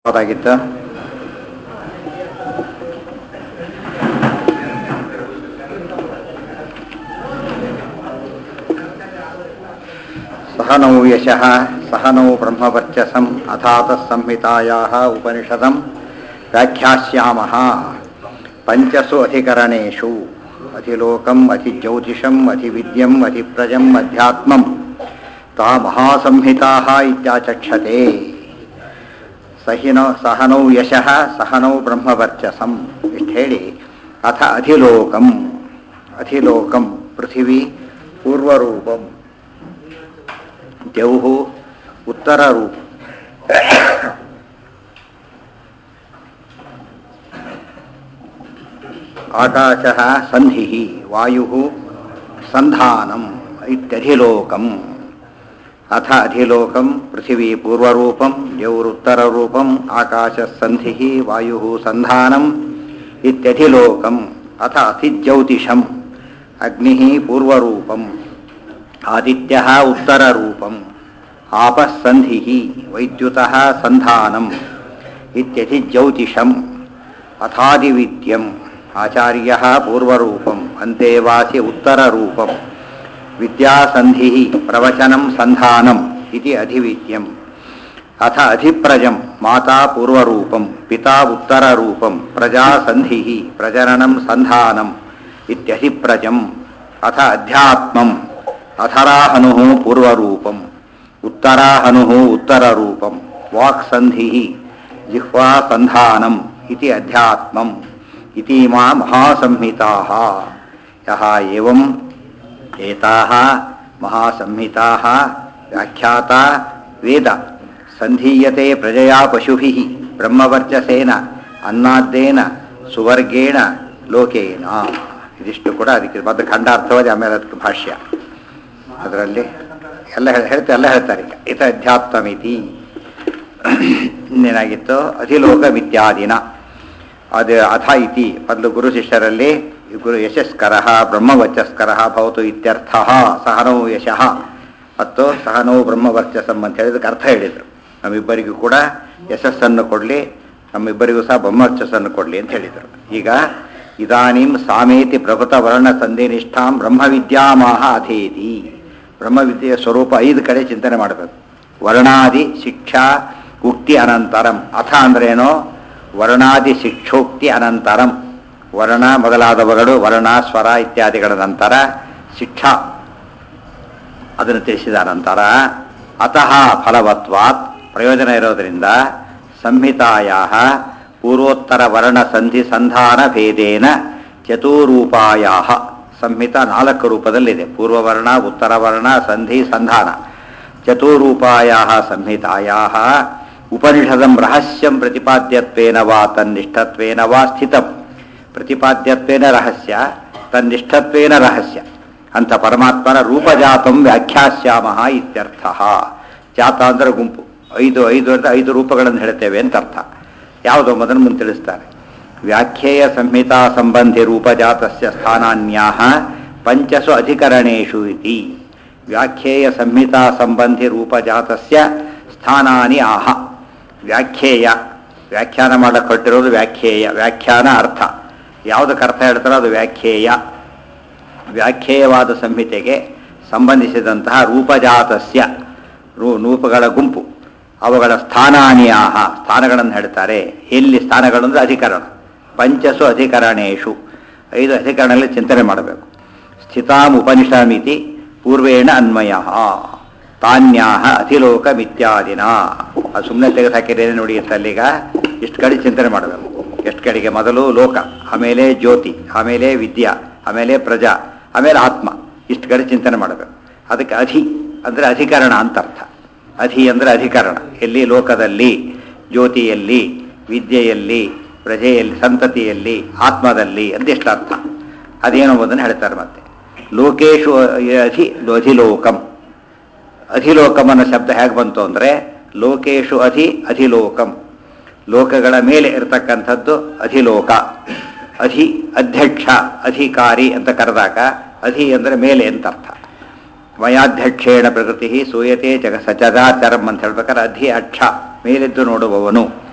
ಹೌದಾಗಿತ್ತು ಸಹನೌ ಯಶಃ ಸಹನೌ ಬ್ರಹ್ಮವರ್ಚಸಂ ಅಥಾತಃ ಸಂಹಿತಾಯಾः ಉಪನಿಷದಂ ವ್ಯಾಖ್ಯಾಸ್ಯಾಮಃ ಪಂಚಸು ಅಧಿಕರಣೇಷು ಅಧಿಲೋಕಂ ಅಧಿಜ್ಯೋತಿಷಂ ಅಧಿವಿದ್ಯಂ ಅಧಿಪ್ರಜಂ ಅಧ್ಯಾತ್ಮಂ ತಾ ಮಹಾಸಂಹಿತಾः ಇತ್ಯಾಚಕ್ಷತೆ ಸಹಿನೋ ಸಹನೌ ಯಶಃ ಸಹನೌ ಬ್ರಹ್ಮವರ್ಚಸಂ ಇಷ್ಟು ಹೇಳಿ ಅಥ ಅಧಿಲೋಕಂ ಅಧಿಲೋಕಂ ಪೃಥಿವಿ ಪೂರ್ವರೂಪಂ ದೇವು ಉತ್ತರ ರೂಪ ಆಕಾಶ ಸಂಧಿ ವಾಯು ಸಂಧಾನಂ ಇತ್ಯಧಿಲೋಕಂ ಅಥ ಅಧಿಲೋಕಂ ಪೃಥಿವೀ ಪೂರ್ವರೂಪಂ ದೇವರುತ್ತರರೂಪಂ ಆಕಾಶಸಂಧಿ ವಾಯು ಸಂಧಾನಂ ಇತ್ಯಧಿಲೋಕಂ ಅಥ ಅತಿಜ್ಯೌತಿಷಂ ಅಗ್ನಿ ಪೂರ್ವರೂಪಂ ಆದಿತ್ಯ ಉತ್ತರರೂಪಂ ಆಪಸ್ಸಂಧಿ ವೈದ್ಯುತ ಸಂಧಾನಂ ಇತ್ಯಧಿಜ್ಯೌತಿಷಂ ಅಥಾದಿವಿದ್ಯಂ ಆಚಾರ್ಯ ಪೂರ್ವರೂಪಂ ಅಂತೆವಾಸಿ ಉತ್ತರರೂಪಂ ವಿದ್ಯಾಸಂಧಿ ಪ್ರವಚನಂ ಸಂಧಾನಂ ಇತಿ ಅಧಿವಿದ್ಯಂ ಅಥ ಅಧಿಪ್ರಜಂ ಮಾತಾ ಪೂರ್ವರೂಪಂ ಪಿತಾ ಉತ್ತರರೂಪಂ ಪ್ರಜಾಸಂಧಿ ಪ್ರಜನನಂ ಸಂಧಾನಂ ಇತ್ಯಧಿಪ್ರಜಂ ಅಥ ಅಧ್ಯಾತ್ಮಂ ಅಥರಾಹನು ಪೂರ್ವರೂಪಂ ಉತ್ತರಾಹನು ಉತ್ತರರೂಪಂ ವಾಕ್ಸಂಧಿ ಜಿಹ್ವಾ ಸಂಧಾನಂ ಇತಿ ಅಧ್ಯಾತ್ಮಂ ಇತೀಮಾ ಮಹಾಸಂಹಿತಾಃ ಯಹ ಏವಂ ಏತಾः ಮಹಾಸಂಹಿತಾः ವ್ಯಾಖ್ಯಾತಾ ವೇದ ಸಂಧೀಯತೆ ಪ್ರಜಯಾ ಪಶುಭಿः ಬ್ರಹ್ಮವರ್ಚಸೇನ ಅನ್ನಾದ್ದೇನ ಸುವರ್ಗೇಣ ಲೋಕೇನ ಇದಿಷ್ಟು ಕೂಡ ಅದಕ್ಕೆ ಮೊದಲು ಖಂಡಾರ್ಥವಾದಿ ಆಮೇಲೆ ಅದಕ್ಕೆ ಭಾಷ್ಯ ಅದರಲ್ಲಿ ಎಲ್ಲ ಹೇಳ್- ಹೇಳ್ತಾ ಎಲ್ಲ ಹೇಳ್ತಾರೆ ಈಗ ಇತ ಅಧ್ಯಾತ್ಮಮಿತಿ ಇನ್ನೇನಾಗಿತ್ತು ಅಧಿಲೋಕಮಿತ್ಯಾದಿನ ಅದು ಅಥ ಇತಿ ಮೊದಲು ಗುರು ಶಿಷ್ಯರಲ್ಲಿ ಗುರು ಯಶಸ್ಕರ ಬ್ರಹ್ಮವಚಸ್ಕರ ಭವತು ಇತ್ಯರ್ಥ ಸಹನೋ ಯಶಃ ಮತ್ತು ಸಹನೋ ಬ್ರಹ್ಮವರ್ಚಸಂ ಅಂತ ಹೇಳಿದಕ್ಕೆ ಅರ್ಥ ಹೇಳಿದರು ನಮ್ಮಿಬ್ಬರಿಗೂ ಕೂಡ ಯಶಸ್ಸನ್ನು ಕೊಡಲಿ ನಮ್ಮಿಬ್ಬರಿಗೂ ಸಹ ಬ್ರಹ್ಮವರ್ಚಸ್ಸನ್ನು ಕೊಡಲಿ ಅಂತ ಹೇಳಿದರು ಈಗ ಇದಾನಿಂ ಸಾಮೇತಿ ಪ್ರಭುತ ವರ್ಣ ಸಂಧಿನಿಷ್ಠಾಂ ಬ್ರಹ್ಮವಿದ್ಯಾಮಾಹ ಅಥೇತಿ ಬ್ರಹ್ಮವಿದ್ಯೆಯ ಸ್ವರೂಪ ಐದು ಕಡೆ ಚಿಂತನೆ ಮಾಡಬೇಕು ವರ್ಣಾದಿ ಶಿಕ್ಷಾ ಉಕ್ತಿ ಅನಂತರಂ ಅಥ ಅಂದ್ರೇನೋ ವರ್ಣಾದಿ ಶಿಕ್ಷೋಕ್ತಿ ಅನಂತರಂ ವರ್ಣ ಮೊದಲಾದವುಗಳು ವರ್ಣ ಸ್ವರ ಇತ್ಯಾದಿಗಳ ನಂತರ ಶಿಕ್ಷಾ ಅದನ್ನು ತಿಳಿಸಿದ ನಂತರ ಅತಃ ಫಲವತ್ವಾತ್ ಪ್ರಯೋಜನ ಇರೋದರಿಂದ ಸಂಹಿತಾಯ ಪೂರ್ವೋತ್ತರ ವರ್ಣ ಸಂಧಿ ಸಂಧಾನ ಭೇದೇನ ಚತುರೂಪಾಯ ಸಂಹಿತ ನಾಲ್ಕು ರೂಪದಲ್ಲಿದೆ ಪೂರ್ವವರ್ಣ ಉತ್ತರವರ್ಣ ಸಂಧಿ ಸಂಧಾನ ಚತುರೂಪಾಯ ಸಂಹಿತಾಯ ಉಪನಿಷದಂ ರಹಸ್ಯಂ ಪ್ರತಿಪಾದ್ಯತ್ವೇನ ವಾ ತನ್ನಿಷ್ಠತ್ವೇನ ವಾ ಸ್ಥಿತಂ ಪ್ರತಿಪಾದ್ಯತ್ವೇನ ರಹಸ್ಯ ತನ್ನಿಷ್ಠತ್ವೇನ ರಹಸ್ಯ ಅಂತ ಪರಮಾತ್ಮನ ರೂಪಜಾತಂ ವ್ಯಾಖ್ಯಾಸ್ಯಾಮ ಇತ್ಯರ್ಥ ಜಾತ ಅಂದ್ರೆ ಗುಂಪು ಐದು ಐದು ಅಂತ ಐದು ರೂಪಗಳನ್ನು ಹೇಳ್ತೇವೆ ಅಂತ ಅರ್ಥ ಯಾವುದೋ ಮೊದಲು ಮುಂದೆ ತಿಳಿಸ್ತಾರೆ ವ್ಯಾಖ್ಯೇಯ ಸಂಹಿತಾ ಸಂಬಂಧಿ ರೂಪಜಾತಸ್ಯ ಸ್ಥಾನಾನ್ಯಾಹ ಪಂಚಸು ಅಧಿಕರಣೇಶು ಇತಿ ವ್ಯಾಖ್ಯೇಯ ಸಂಹಿತಾ ಸಂಬಂಧಿ ರೂಪಜಾತಸ್ಯ ಸ್ಥಾನಾನಿ ಆಹ ವ್ಯಾಖ್ಯೇಯ ವ್ಯಾಖ್ಯಾನ ಮಾಡಕ್ಕೆ ಹೊರಟಿರೋದು ವ್ಯಾಖ್ಯೇಯ ವ್ಯಾಖ್ಯಾನ ಅರ್ಥ ಯಾವುದಕ್ಕೆ ಅರ್ಥ ಹೇಳ್ತಾರೋ ಅದು ವ್ಯಾಖ್ಯೇಯ ವ್ಯಾಖ್ಯೇಯವಾದ ಸಂಹಿತೆಗೆ ಸಂಬಂಧಿಸಿದಂತಹ ರೂಪಜಾತಸ್ಯ ರೂ ರೂಪಗಳ ಗುಂಪು ಅವುಗಳ ಸ್ಥಾನಾನಿಯಾಹ ಸ್ಥಾನಗಳನ್ನು ಹೇಳ್ತಾರೆ ಎಲ್ಲಿ ಸ್ಥಾನಗಳು ಅಂದರೆ ಅಧಿಕರಣ ಪಂಚಸು ಅಧಿಕರಣೇಶು ಐದು ಅಧಿಕರಣಗಳಲ್ಲಿ ಚಿಂತನೆ ಮಾಡಬೇಕು ಸ್ಥಿತಾಂ ಉಪನಿಷಮಿತಿ ಪೂರ್ವೇಣ ಅನ್ವಯ ತಾನ್ಯಾಹ ಅಧಿಲೋಕಮಿತ್ಯಾದಿನ ಅದು ಸುಮ್ಮನೆ ತೆಗೆದು ಹಾಕಿದ್ದೇನೆ ನೋಡಿ ಅಲ್ಲಿಗ ಇಷ್ಟು ಕಡೆ ಚಿಂತನೆ ಮಾಡಬೇಕು ಎಷ್ಟು ಕಡೆಗೆ ಮೊದಲು ಲೋಕ ಆಮೇಲೆ ಜ್ಯೋತಿ ಆಮೇಲೆ ವಿದ್ಯಾ ಆಮೇಲೆ ಪ್ರಜಾ ಆಮೇಲೆ ಆತ್ಮ ಇಷ್ಟು ಕಡೆ ಚಿಂತನೆ ಮಾಡಬೇಕು ಅದಕ್ಕೆ ಅಧಿ ಅಂದರೆ ಅಧಿಕರಣ ಅಂತ ಅರ್ಥ ಅಧಿ ಅಂದರೆ ಅಧಿಕರಣ ಎಲ್ಲಿ ಲೋಕದಲ್ಲಿ ಜ್ಯೋತಿಯಲ್ಲಿ ವಿದ್ಯೆಯಲ್ಲಿ ಪ್ರಜೆಯಲ್ಲಿ ಸಂತತಿಯಲ್ಲಿ ಆತ್ಮದಲ್ಲಿ ಅಂದಿಷ್ಟು ಅರ್ಥ ಅದೇನು ಎಂಬುದನ್ನು ಹೇಳ್ತಾರೆ ಮತ್ತೆ ಲೋಕೇಶು ಅಧಿ ಅಧಿಲೋಕಂ ಅಧಿಲೋಕಂ ಅನ್ನೋ ಶಬ್ದ ಹೇಗೆ ಬಂತು ಅಂದರೆ ಲೋಕೇಶು ಅಧಿ ಅಧಿಲೋಕಂ ಲೋಕಗಳ ಮೇಲೆ ಇರತಕ್ಕಂಥದ್ದು ಅಧಿಲೋಕ ಅಧಿ ಅಧ್ಯಕ್ಷ ಅಧಿಕಾರಿ ಅಂತ ಕರೆದಾಗ ಅಧಿ ಅಂದರೆ ಮೇಲೆ ಅಂತ ಅರ್ಥ ಮಯಾಧ್ಯಕ್ಷೇಣ ಪ್ರಕೃತಿ ಸೂಯತೆ ಜಗ ಸಚರಾಚರಂ ಅಂತ ಹೇಳ್ಬೇಕಾದ್ರೆ ಅಧಿ ಅಕ್ಷ ಮೇಲೆದ್ದು ನೋಡುವವನು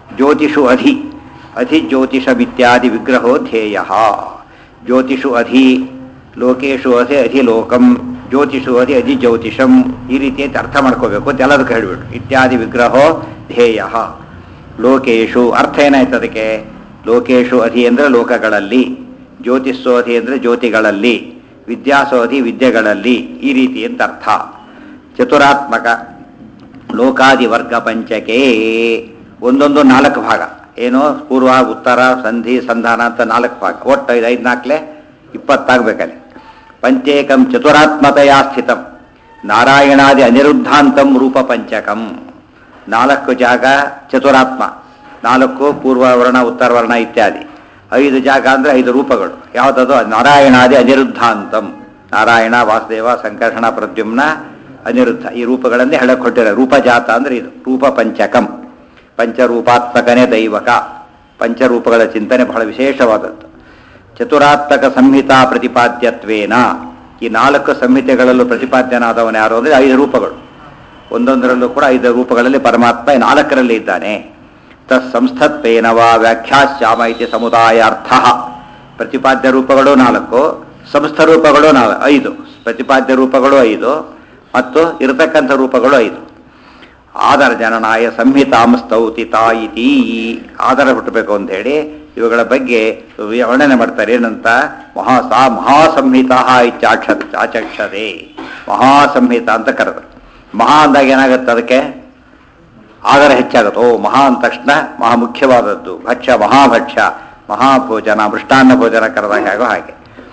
ಜ್ಯೋತಿಷು ಅಧಿ ಅಧಿ ಜ್ಯೋತಿಷಮಿತ್ಯಾದಿ ವಿಗ್ರಹೋ ಧ್ಯೇಯ ಜ್ಯೋತಿಷು ಅಧಿ ಲೋಕೇಶು ಅಧಿ ಅಧಿಲೋಕಂ ಜ್ಯೋತಿಷು ಅಧಿ ಅಧಿ ಜ್ಯೋತಿಷಂ ಈ ರೀತಿ ಅಂತ ಅರ್ಥ ಮಾಡ್ಕೋಬೇಕು ಅಂತ ಎಲ್ಲದಕ್ಕೆ ಹೇಳಿಬಿಟ್ಟು ಇತ್ಯಾದಿ ವಿಗ್ರಹೋ ಧ್ಯೇಯ ಲೋಕೇಶು ಅರ್ಥ ಏನಾಯ್ತು ಅದಕ್ಕೆ ಲೋಕೇಶು ಅಧಿ ಅಂದರೆ ಲೋಕಗಳಲ್ಲಿ ಜ್ಯೋತಿಸ್ಸೋಧಿ ಅಂದರೆ ಜ್ಯೋತಿಗಳಲ್ಲಿ ವಿದ್ಯಾಸೋಧಿ ವಿದ್ಯೆಗಳಲ್ಲಿ ಈ ರೀತಿ ಅಂತ ಅರ್ಥ ಚತುರಾತ್ಮಕ ಲೋಕಾದಿ ವರ್ಗ ಪಂಚಕೆ ಒಂದೊಂದು ನಾಲ್ಕು ಭಾಗ ಏನು ಪೂರ್ವ ಉತ್ತರ ಸಂಧಿ ಸಂಧಾನ ಅಂತ ನಾಲ್ಕು ಭಾಗ ಒಟ್ಟು ಐದು ಐದು ನಾಲ್ಕಲೆ ಇಪ್ಪತ್ತಾಗಬೇಕಲ್ಲಿ ಪಂಚೇಕಂ ಚತುರಾತ್ಮತೆಯ ಸ್ಥಿತಂ ನಾರಾಯಣಾದಿ ಅನಿರುದ್ಧಾಂತಂ ರೂಪ ಪಂಚಕಂ ನಾಲ್ಕು ಜಾಗ ಚತುರಾತ್ಮ ನಾಲ್ಕು ಪೂರ್ವ ವರ್ಣ ಉತ್ತರ ವರ್ಣ ಇತ್ಯಾದಿ ಐದು ಜಾಗ ಅಂದರೆ ಐದು ರೂಪಗಳು ಯಾವುದದು ನಾರಾಯಣಾದಿ ಅನಿರುದ್ಧಾಂತಂ ನಾರಾಯಣ ವಾಸುದೇವ ಸಂಕರ್ಷಣ ಪ್ರದ್ಯುಮ್ನ ಅನಿರುದ್ಧ ಈ ರೂಪಗಳನ್ನೇ ಹೇಳಕ್ ಕೊಟ್ಟಿರೋ ರೂಪಜಾತ ಅಂದ್ರೆ ಇದು ರೂಪ ಪಂಚಕಂ ಪಂಚರೂಪಾತ್ಮಕನೇ ದೈವಕ ಪಂಚರೂಪಗಳ ಚಿಂತನೆ ಬಹಳ ವಿಶೇಷವಾದದ್ದು ಚತುರಾತ್ಮಕ ಸಂಹಿತಾ ಪ್ರತಿಪಾದ್ಯತ್ವೇನ ಈ ನಾಲ್ಕು ಸಂಹಿತೆಗಳಲ್ಲೂ ಪ್ರತಿಪಾದ್ಯನಾದವನು ಯಾರು ಅಂದರೆ ಐದು ರೂಪಗಳು ಒಂದೊಂದರಲ್ಲೂ ಕೂಡ ಐದು ರೂಪಗಳಲ್ಲಿ ಪರಮಾತ್ಮ ಈ ನಾಲ್ಕರಲ್ಲಿ ಇದ್ದಾನೆ ತತ್ ಸಂಸ್ಥತ್ವೇನವ ವ್ಯಾಖ್ಯಾಶ್ಯಾಮ ಇತಿ ಸಮುದಾಯಾರ್ಥ ಪ್ರತಿಪಾದ್ಯ ರೂಪಗಳು ನಾಲ್ಕು ಸಂಸ್ಥ ರೂಪಗಳು ನಾಲ್ ಐದು ಪ್ರತಿಪಾದ್ಯ ರೂಪಗಳು ಐದು ಮತ್ತು ಇರತಕ್ಕಂಥ ರೂಪಗಳು ಐದು ಆಧಾರ ಜನನಾಯ ಸಂಹಿತಾಂ ಸ್ತೌತಿ ತಾಯಿತಿ ಆಧಾರ ಹುಟ್ಟಬೇಕು ಅಂತ ಹೇಳಿ ಇವುಗಳ ಬಗ್ಗೆ ವರ್ಣನೆ ಮಾಡ್ತಾರೆ ಏನಂತ ಮಹಾ ಸಾ ಮಹಾಸಂಹಿತಾ ಇಚ್ಚಾಕ್ಷ ಆಚಕ್ಷತೆ ಮಹಾಸಂಹಿತ ಅಂತ ಕರೆದ್ರು ಮಹಾ ಅಂದಾಗ ಏನಾಗುತ್ತೆ ಅದಕ್ಕೆ ಆಧಾರ ಹೆಚ್ಚಾಗುತ್ತೆ ಓ ಮಹಾ ಅಂದ ತಕ್ಷಣ ಮಹಾ ಮುಖ್ಯವಾದದ್ದು ಭಕ್ಷ್ಯ ಮಹಾಭಕ್ಷ್ಯ ಮಹಾಭೋಜನ ಮೃಷ್ಟಾನ್ನ ಭೋಜನ ಕರೆದಾಗ ಹೇಗೋ ಹಾಗೆ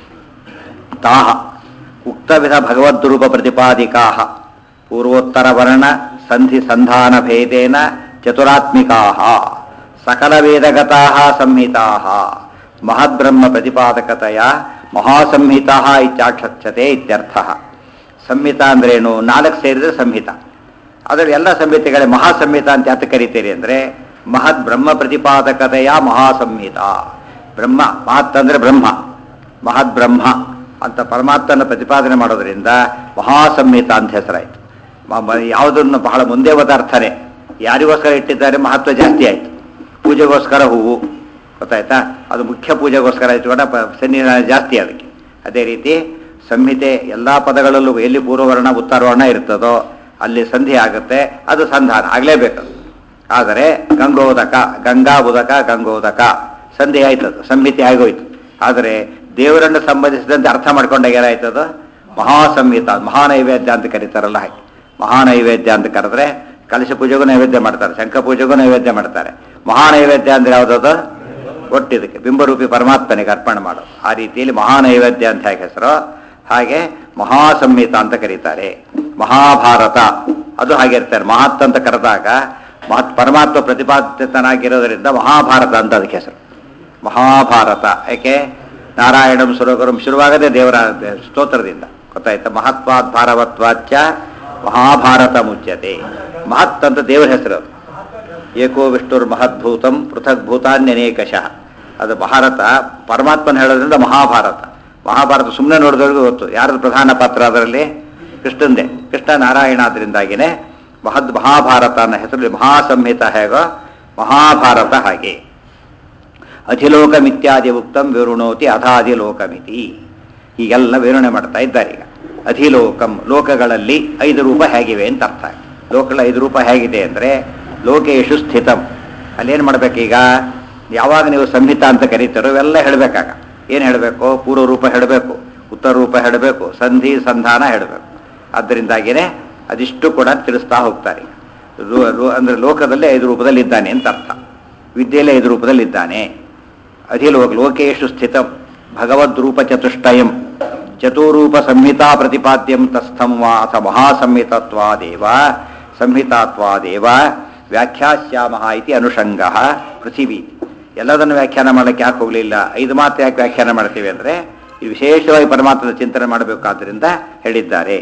ತಾಹ ಉಕ್ತವಿಧ ಭಗವದ್ರೂಪ ಪ್ರತಿಪಾದಿಕಾ ಪೂರ್ವೋತ್ತರ ವರ್ಣ ಸಂಧಿ ಸಂಧಾನ ಭೇದೇನ ಚತುರಾತ್ಮಿಕಾ ಸಕಲ ವೇದಗತಾ ಸಂಹಿತಾ ಮಹದ್ಬ್ರಹ್ಮ ಪ್ರತಿಪಾದಕತೆಯ ಮಹಾಸಂಹಿತಾ ಇತ್ಯಾಕ್ಷತೆ ಇತ್ಯರ್ಥ ಸಂಹಿತ ಅಂದ್ರೇನು ನಾಲ್ಕು ಸೇರಿದ್ರೆ ಸಂಹಿತ ಅದರಲ್ಲಿ ಎಲ್ಲ ಸಂಹಿತೆಗಳೇ ಮಹಾಸಂಹಿತ ಅಂತ ಯಾತ ಕರಿತೀರಿ ಅಂದರೆ ಮಹದ್ ಬ್ರಹ್ಮ ಪ್ರತಿಪಾದಕತೆಯ ಮಹಾಸಂಹಿತ ಬ್ರಹ್ಮ ಮಹತ್ ಅಂದರೆ ಬ್ರಹ್ಮ ಮಹದ್ ಬ್ರಹ್ಮ ಅಂತ ಪರಮಾತ್ಮನ ಪ್ರತಿಪಾದನೆ ಮಾಡೋದ್ರಿಂದ ಮಹಾಸಂಹಿತ ಅಂತ ಹೆಸರಾಯಿತು ಯಾವುದನ್ನು ಬಹಳ ಮುಂದೆ ಪದಾರ್ಥನೇ ಯಾರಿಗೋಸ್ಕರ ಇಟ್ಟಿದ್ದಾರೆ ಮಹತ್ವ ಜಾಸ್ತಿ ಆಯಿತು ಪೂಜೆಗೋಸ್ಕರ ಹೂವು ಗೊತ್ತಾಯ್ತಾ ಅದು ಮುಖ್ಯ ಪೂಜೆಗೋಸ್ಕರ ಆಯಿತು ಕೂಡ ಪ- ಸನ್ನಿಧಾನ ಜಾಸ್ತಿ ಅದಕ್ಕೆ ಅದೇ ರೀತಿ ಸಂಹಿತೆ ಎಲ್ಲ ಪದಗಳಲ್ಲೂ ಎಲ್ಲಿ ಪೂರ್ವವರ್ಣ ಉತ್ತರವರ್ಣ ಇರ್ತದೋ ಅಲ್ಲಿ ಸಂಧಿ ಆಗುತ್ತೆ ಅದು ಸಂಧಾನ ಆಗಲೇಬೇಕು ಆದರೆ ಗಂಗೋದಕ ಗಂಗಾ ಉದಕ ಗಂಗೋದಕ ಸಂಧಿ ಆಯ್ತದು ಸಂಹಿತೆ ಆಗೋಯ್ತು ಆದರೆ ದೇವರನ್ನು ಸಂಬಂಧಿಸಿದಂತೆ ಅರ್ಥ ಮಾಡ್ಕೊಂಡಾಗ ಏನಾಯ್ತದು ಮಹಾಸಂಹಿತ ಮಹಾನೈವೇದ್ಯ ಅಂತ ಕರೀತಾರಲ್ಲ ಹಾಗೆ ಮಹಾನೈವೇದ್ಯ ಅಂತ ಕರೆದ್ರೆ ಕಲಶ ಪೂಜೆಗೂ ನೈವೇದ್ಯ ಮಾಡ್ತಾರೆ ಶಂಖ ಪೂಜೆಗೂ ನೈವೇದ್ಯ ಮಾಡ್ತಾರೆ ಮಹಾನೈವೇದ್ಯ ಅಂದ್ರೆ ಯಾವುದದು ಒಟ್ಟಿದಕ್ಕೆ ಬಿಂಬರೂಪಿ ಪರಮಾತ್ಮನಿಗೆ ಅರ್ಪಣೆ ಮಾಡೋದು ಆ ರೀತಿಯಲ್ಲಿ ಮಹಾನೈವೇದ್ಯ ಅಂತ ಹೇಗೆ ಹೆಸರು ಹಾಗೆ ಮಹಾಸಂಹಿತ ಅಂತ ಕರೀತಾರೆ ಮಹಾಭಾರತ ಅದು ಹಾಗೆ ಇರ್ತಾರೆ ಮಹತ್ ಅಂತ ಕರೆದಾಗ ಮಹತ್ ಪರಮಾತ್ಮ ಪ್ರತಿಪಾದಿತನಾಗಿರೋದ್ರಿಂದ ಮಹಾಭಾರತ ಅಂತ ಅದಕ್ಕೆ ಹೆಸರು ಮಹಾಭಾರತ ಯಾಕೆ ನಾರಾಯಣಂ ಸುರಗುರುಂ ಶುರುವಾಗದೆ ದೇವರ ಸ್ತೋತ್ರದಿಂದ ಗೊತ್ತಾಯ್ತಾ ಮಹತ್ವಾದ್ ಭಾರವತ್ವಾಚ್ಯ ಮಹಾಭಾರತ ಮುಚ್ಯತೆ ಮಹತ್ ಅಂತ ದೇವರ ಹೆಸರು ಅದು. ಏಕೋ ವಿಷ್ಣುರ್ ಮಹದ್ಭೂತಂ ಪೃಥಕ್ ಭೂತಾನ್ಯನೇಕಶಃ ಅದು ಭಾರತ ಪರಮಾತ್ಮನ ಹೇಳೋದ್ರಿಂದ ಮಹಾಭಾರತ ಮಹಾಭಾರತ ಸುಮ್ಮನೆ ನೋಡಿದವ್ರಿಗೂ ಗೊತ್ತು ಯಾರದು ಪ್ರಧಾನ ಪಾತ್ರ ಅದರಲ್ಲಿ ಕೃಷ್ಣಂದೇ ಕೃಷ್ಣ ನಾರಾಯಣ ಆದ್ರಿಂದಾಗಿನೇ ಮಹದ್ ಮಹಾಭಾರತ ಅನ್ನೋ ಹೆಸರಲ್ಲಿ ಮಹಾಸಂಹಿತ ಹೇಗೋ ಮಹಾಭಾರತ ಹಾಗೆ ಅಧಿಲೋಕಮಿತ್ಯಾದಿ ಉಕ್ತಂ ವಿವೃಣೋತಿ ಅಧಾಧಿಲೋಕಮಿತಿ ಹೀಗೆಲ್ಲ ವಿವರಣೆ ಮಾಡ್ತಾ ಇದ್ದಾರೆ ಈಗ ಅಧಿಲೋಕಂ ಲೋಕಗಳಲ್ಲಿ ಐದು ರೂಪ ಹೇಗಿವೆ ಅಂತ ಅರ್ಥ ಲೋಕಗಳ ಐದು ರೂಪ ಹೇಗಿದೆ ಅಂದರೆ ಲೋಕೇಶು ಸ್ಥಿತಂ ಅಲ್ಲೇನು ಮಾಡ್ಬೇಕೀಗ ಯಾವಾಗ ನೀವು ಸಂಹಿತ ಅಂತ ಕರೀತಾರೋ ಇವೆಲ್ಲ ಹೇಳಬೇಕಾಗ ಏನು ಹೇಳಬೇಕು ಪೂರ್ವ ರೂಪ ಹೇಳಬೇಕು ಉತ್ತರ ರೂಪ ಹೇಳಬೇಕು ಸಂಧಿ ಸಂಧಾನ ಹೇಳಬೇಕು ಆದ್ದರಿಂದಾಗಿಯೇ ಅದಿಷ್ಟು ಕೂಡ ತಿಳಿಸ್ತಾ ಹೋಗ್ತಾರೆ ರು- ರು- ಅಂದ್ರೆ ಲೋಕದಲ್ಲಿ ಐದು ರೂಪದಲ್ಲಿ ಇದ್ದಾನೆ ಅಂತ ಅರ್ಥ ವಿದ್ಯೆಯಲ್ಲಿ ಐದು ರೂಪದಲ್ಲಿ ಇದ್ದಾನೆ ಅಧಿಲೋಕ ಲೋಕೇಶು ಸ್ಥಿತ ಭಗವದ್ರೂಪ ಚತುಷ್ಟಯಂ ಚತುರೂಪ ಸಂಹಿತಾ ಪ್ರತಿಪಾದ್ಯಂ ತಸ್ಥಂ ವಾ ಅಥ ಮಹಾಸಂಹಿತತ್ವಾದೇವ ಸಂಹಿತಾತ್ವಾದೇವ ವ್ಯಾಖ್ಯಾಸ್ಯಾಮ ಇತಿ ಅನುಷಂಗ ಪೃಥಿವಿ ಎಲ್ಲದನ್ನು ವ್ಯಾಖ್ಯಾನ ಮಾಡಲಿಕ್ಕೆ ಯಾಕೆ ಹೋಗಲಿಲ್ಲ ಐದು ಮಾತು ಯಾಕೆ ವ್ಯಾಖ್ಯಾನ ಮಾಡ್ತೀವಿ ಅಂದರೆ ಇದು ವಿಶೇಷವಾಗಿ ಪರಮಾತ್ಮನ ಚಿಂತನೆ ಮಾಡಬೇಕಾದ್ರಿಂದ ಹೇಳಿದ್ದಾರೆ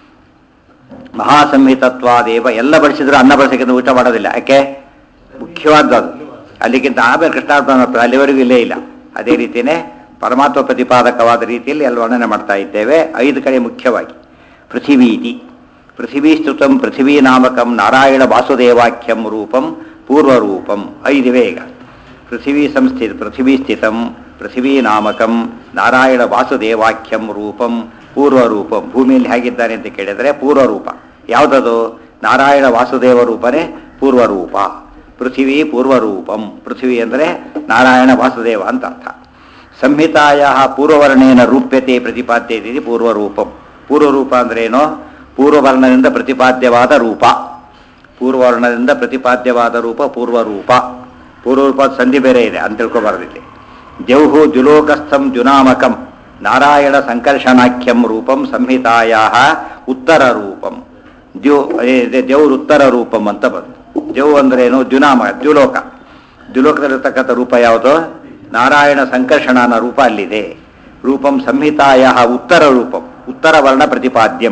ಮಹಾಸಂಹಿತತ್ವಾದೇವ ಎಲ್ಲ ಬಳಸಿದ್ರು ಅನ್ನ ಬಳಸಕ್ಕಿಂತ ಊಟ ಮಾಡೋದಿಲ್ಲ ಯಾಕೆ ಮುಖ್ಯವಾದ್ದು ಅದು ಅಲ್ಲಿಗಿಂತ ಆಮೇಲೆ ಕೃಷ್ಣಾರ್ಪಣ ಮಾಡ್ತಾರೆ ಅಲ್ಲಿವರೆಗೂ ಇಲ್ಲೇ ಇಲ್ಲ ಅದೇ ರೀತಿಯೇ ಪರಮಾತ್ಮ ಪ್ರತಿಪಾದಕವಾದ ರೀತಿಯಲ್ಲಿ ಅಲ್ಲಿ ವರ್ಣನೆ ಮಾಡ್ತಾ ಇದ್ದೇವೆ ಐದು ಕಡೆ ಮುಖ್ಯವಾಗಿ ಪೃಥಿವೀತಿ ಪೃಥಿವೀ ಸ್ತುತಂ ಪೃಥಿವೀ ನಾಮಕಂ ನಾರಾಯಣ ವಾಸುದೇವಾಖ್ಯಂ ರೂಪಂ ಪೂರ್ವರೂಪಂ ಐದಿವೆ ಈಗ ಪೃಥಿವೀ ಸಂಸ್ಥಿತ ಪೃಥಿವೀ ಸ್ಥಿತಂ ಪೃಥಿವೀ ನಾಮಕಂ ನಾರಾಯಣ ವಾಸುದೇವಾಖ್ಯಂ ರೂಪಂ ಪೂರ್ವರೂಪಂ ಭೂಮಿಯಲ್ಲಿ ಹೇಗಿದ್ದಾನೆ ಅಂತ ಕೇಳಿದರೆ ಪೂರ್ವರೂಪ ಯಾವುದದು ನಾರಾಯಣ ವಾಸುದೇವ ರೂಪನೇ ಪೂರ್ವರೂಪ ಪೃಥಿವೀ ಪೂರ್ವರೂಪಂ ಪೃಥ್ವಿ ಅಂದರೆ ನಾರಾಯಣ ವಾಸುದೇವ ಅಂತ ಅರ್ಥ ಸಂಹಿತಾಯ ಪೂರ್ವವರ್ಣೇನ ರೂಪ್ಯತೆ ಪ್ರತಿಪಾದ್ಯತೆ ಇದು ಪೂರ್ವರೂಪಂ ಪೂರ್ವರೂಪ ಅಂದ್ರೇನು ಪೂರ್ವವರ್ಣದಿಂದ ಪ್ರತಿಪಾದ್ಯವಾದ ರೂಪ ಪೂರ್ವವರ್ಣದಿಂದ ಪ್ರತಿಪಾದ್ಯವಾದ ರೂಪ ಪೂರ್ವರೂಪ ಪೂರ್ವರೂಪ ಸಂಧಿ ಬೇರೆ ಇದೆ ಅಂತ ತಿಳ್ಕೊಬಾರ್ದಿಲ್ಲಿ ಜೌಹು ದ್ಯುಲೋಕಸ್ಥಂ ದ್ಯುನಾಮಕಂ ನಾರಾಯಣ ಸಂಕರ್ಷಣಾಖ್ಯಂ ರೂಪಂ ಸಂಹಿತಾಯ ಉತ್ತರ ರೂಪಂ ದ್ಯು ದೇವ್ರ ಉತ್ತರ ರೂಪಂ ಅಂತ ಬಂತು ಜೌ ಅಂದ್ರೇನು ದ್ಯುನಾಮ ದ್ಯುಲೋಕ ದ್ಯುಲೋಕದಲ್ಲಿರ್ತಕ್ಕಂಥ ರೂಪ ಯಾವುದು ನಾರಾಯಣ ಸಂಕರ್ಷಣನ ರೂಪ ಅಲ್ಲಿದೆ ರೂಪಂ ಸಂಹಿತಾಯ ಉತ್ತರ ರೂಪಂ ಉತ್ತರ ವರ್ಣ ಪ್ರತಿಪಾದ್ಯಂ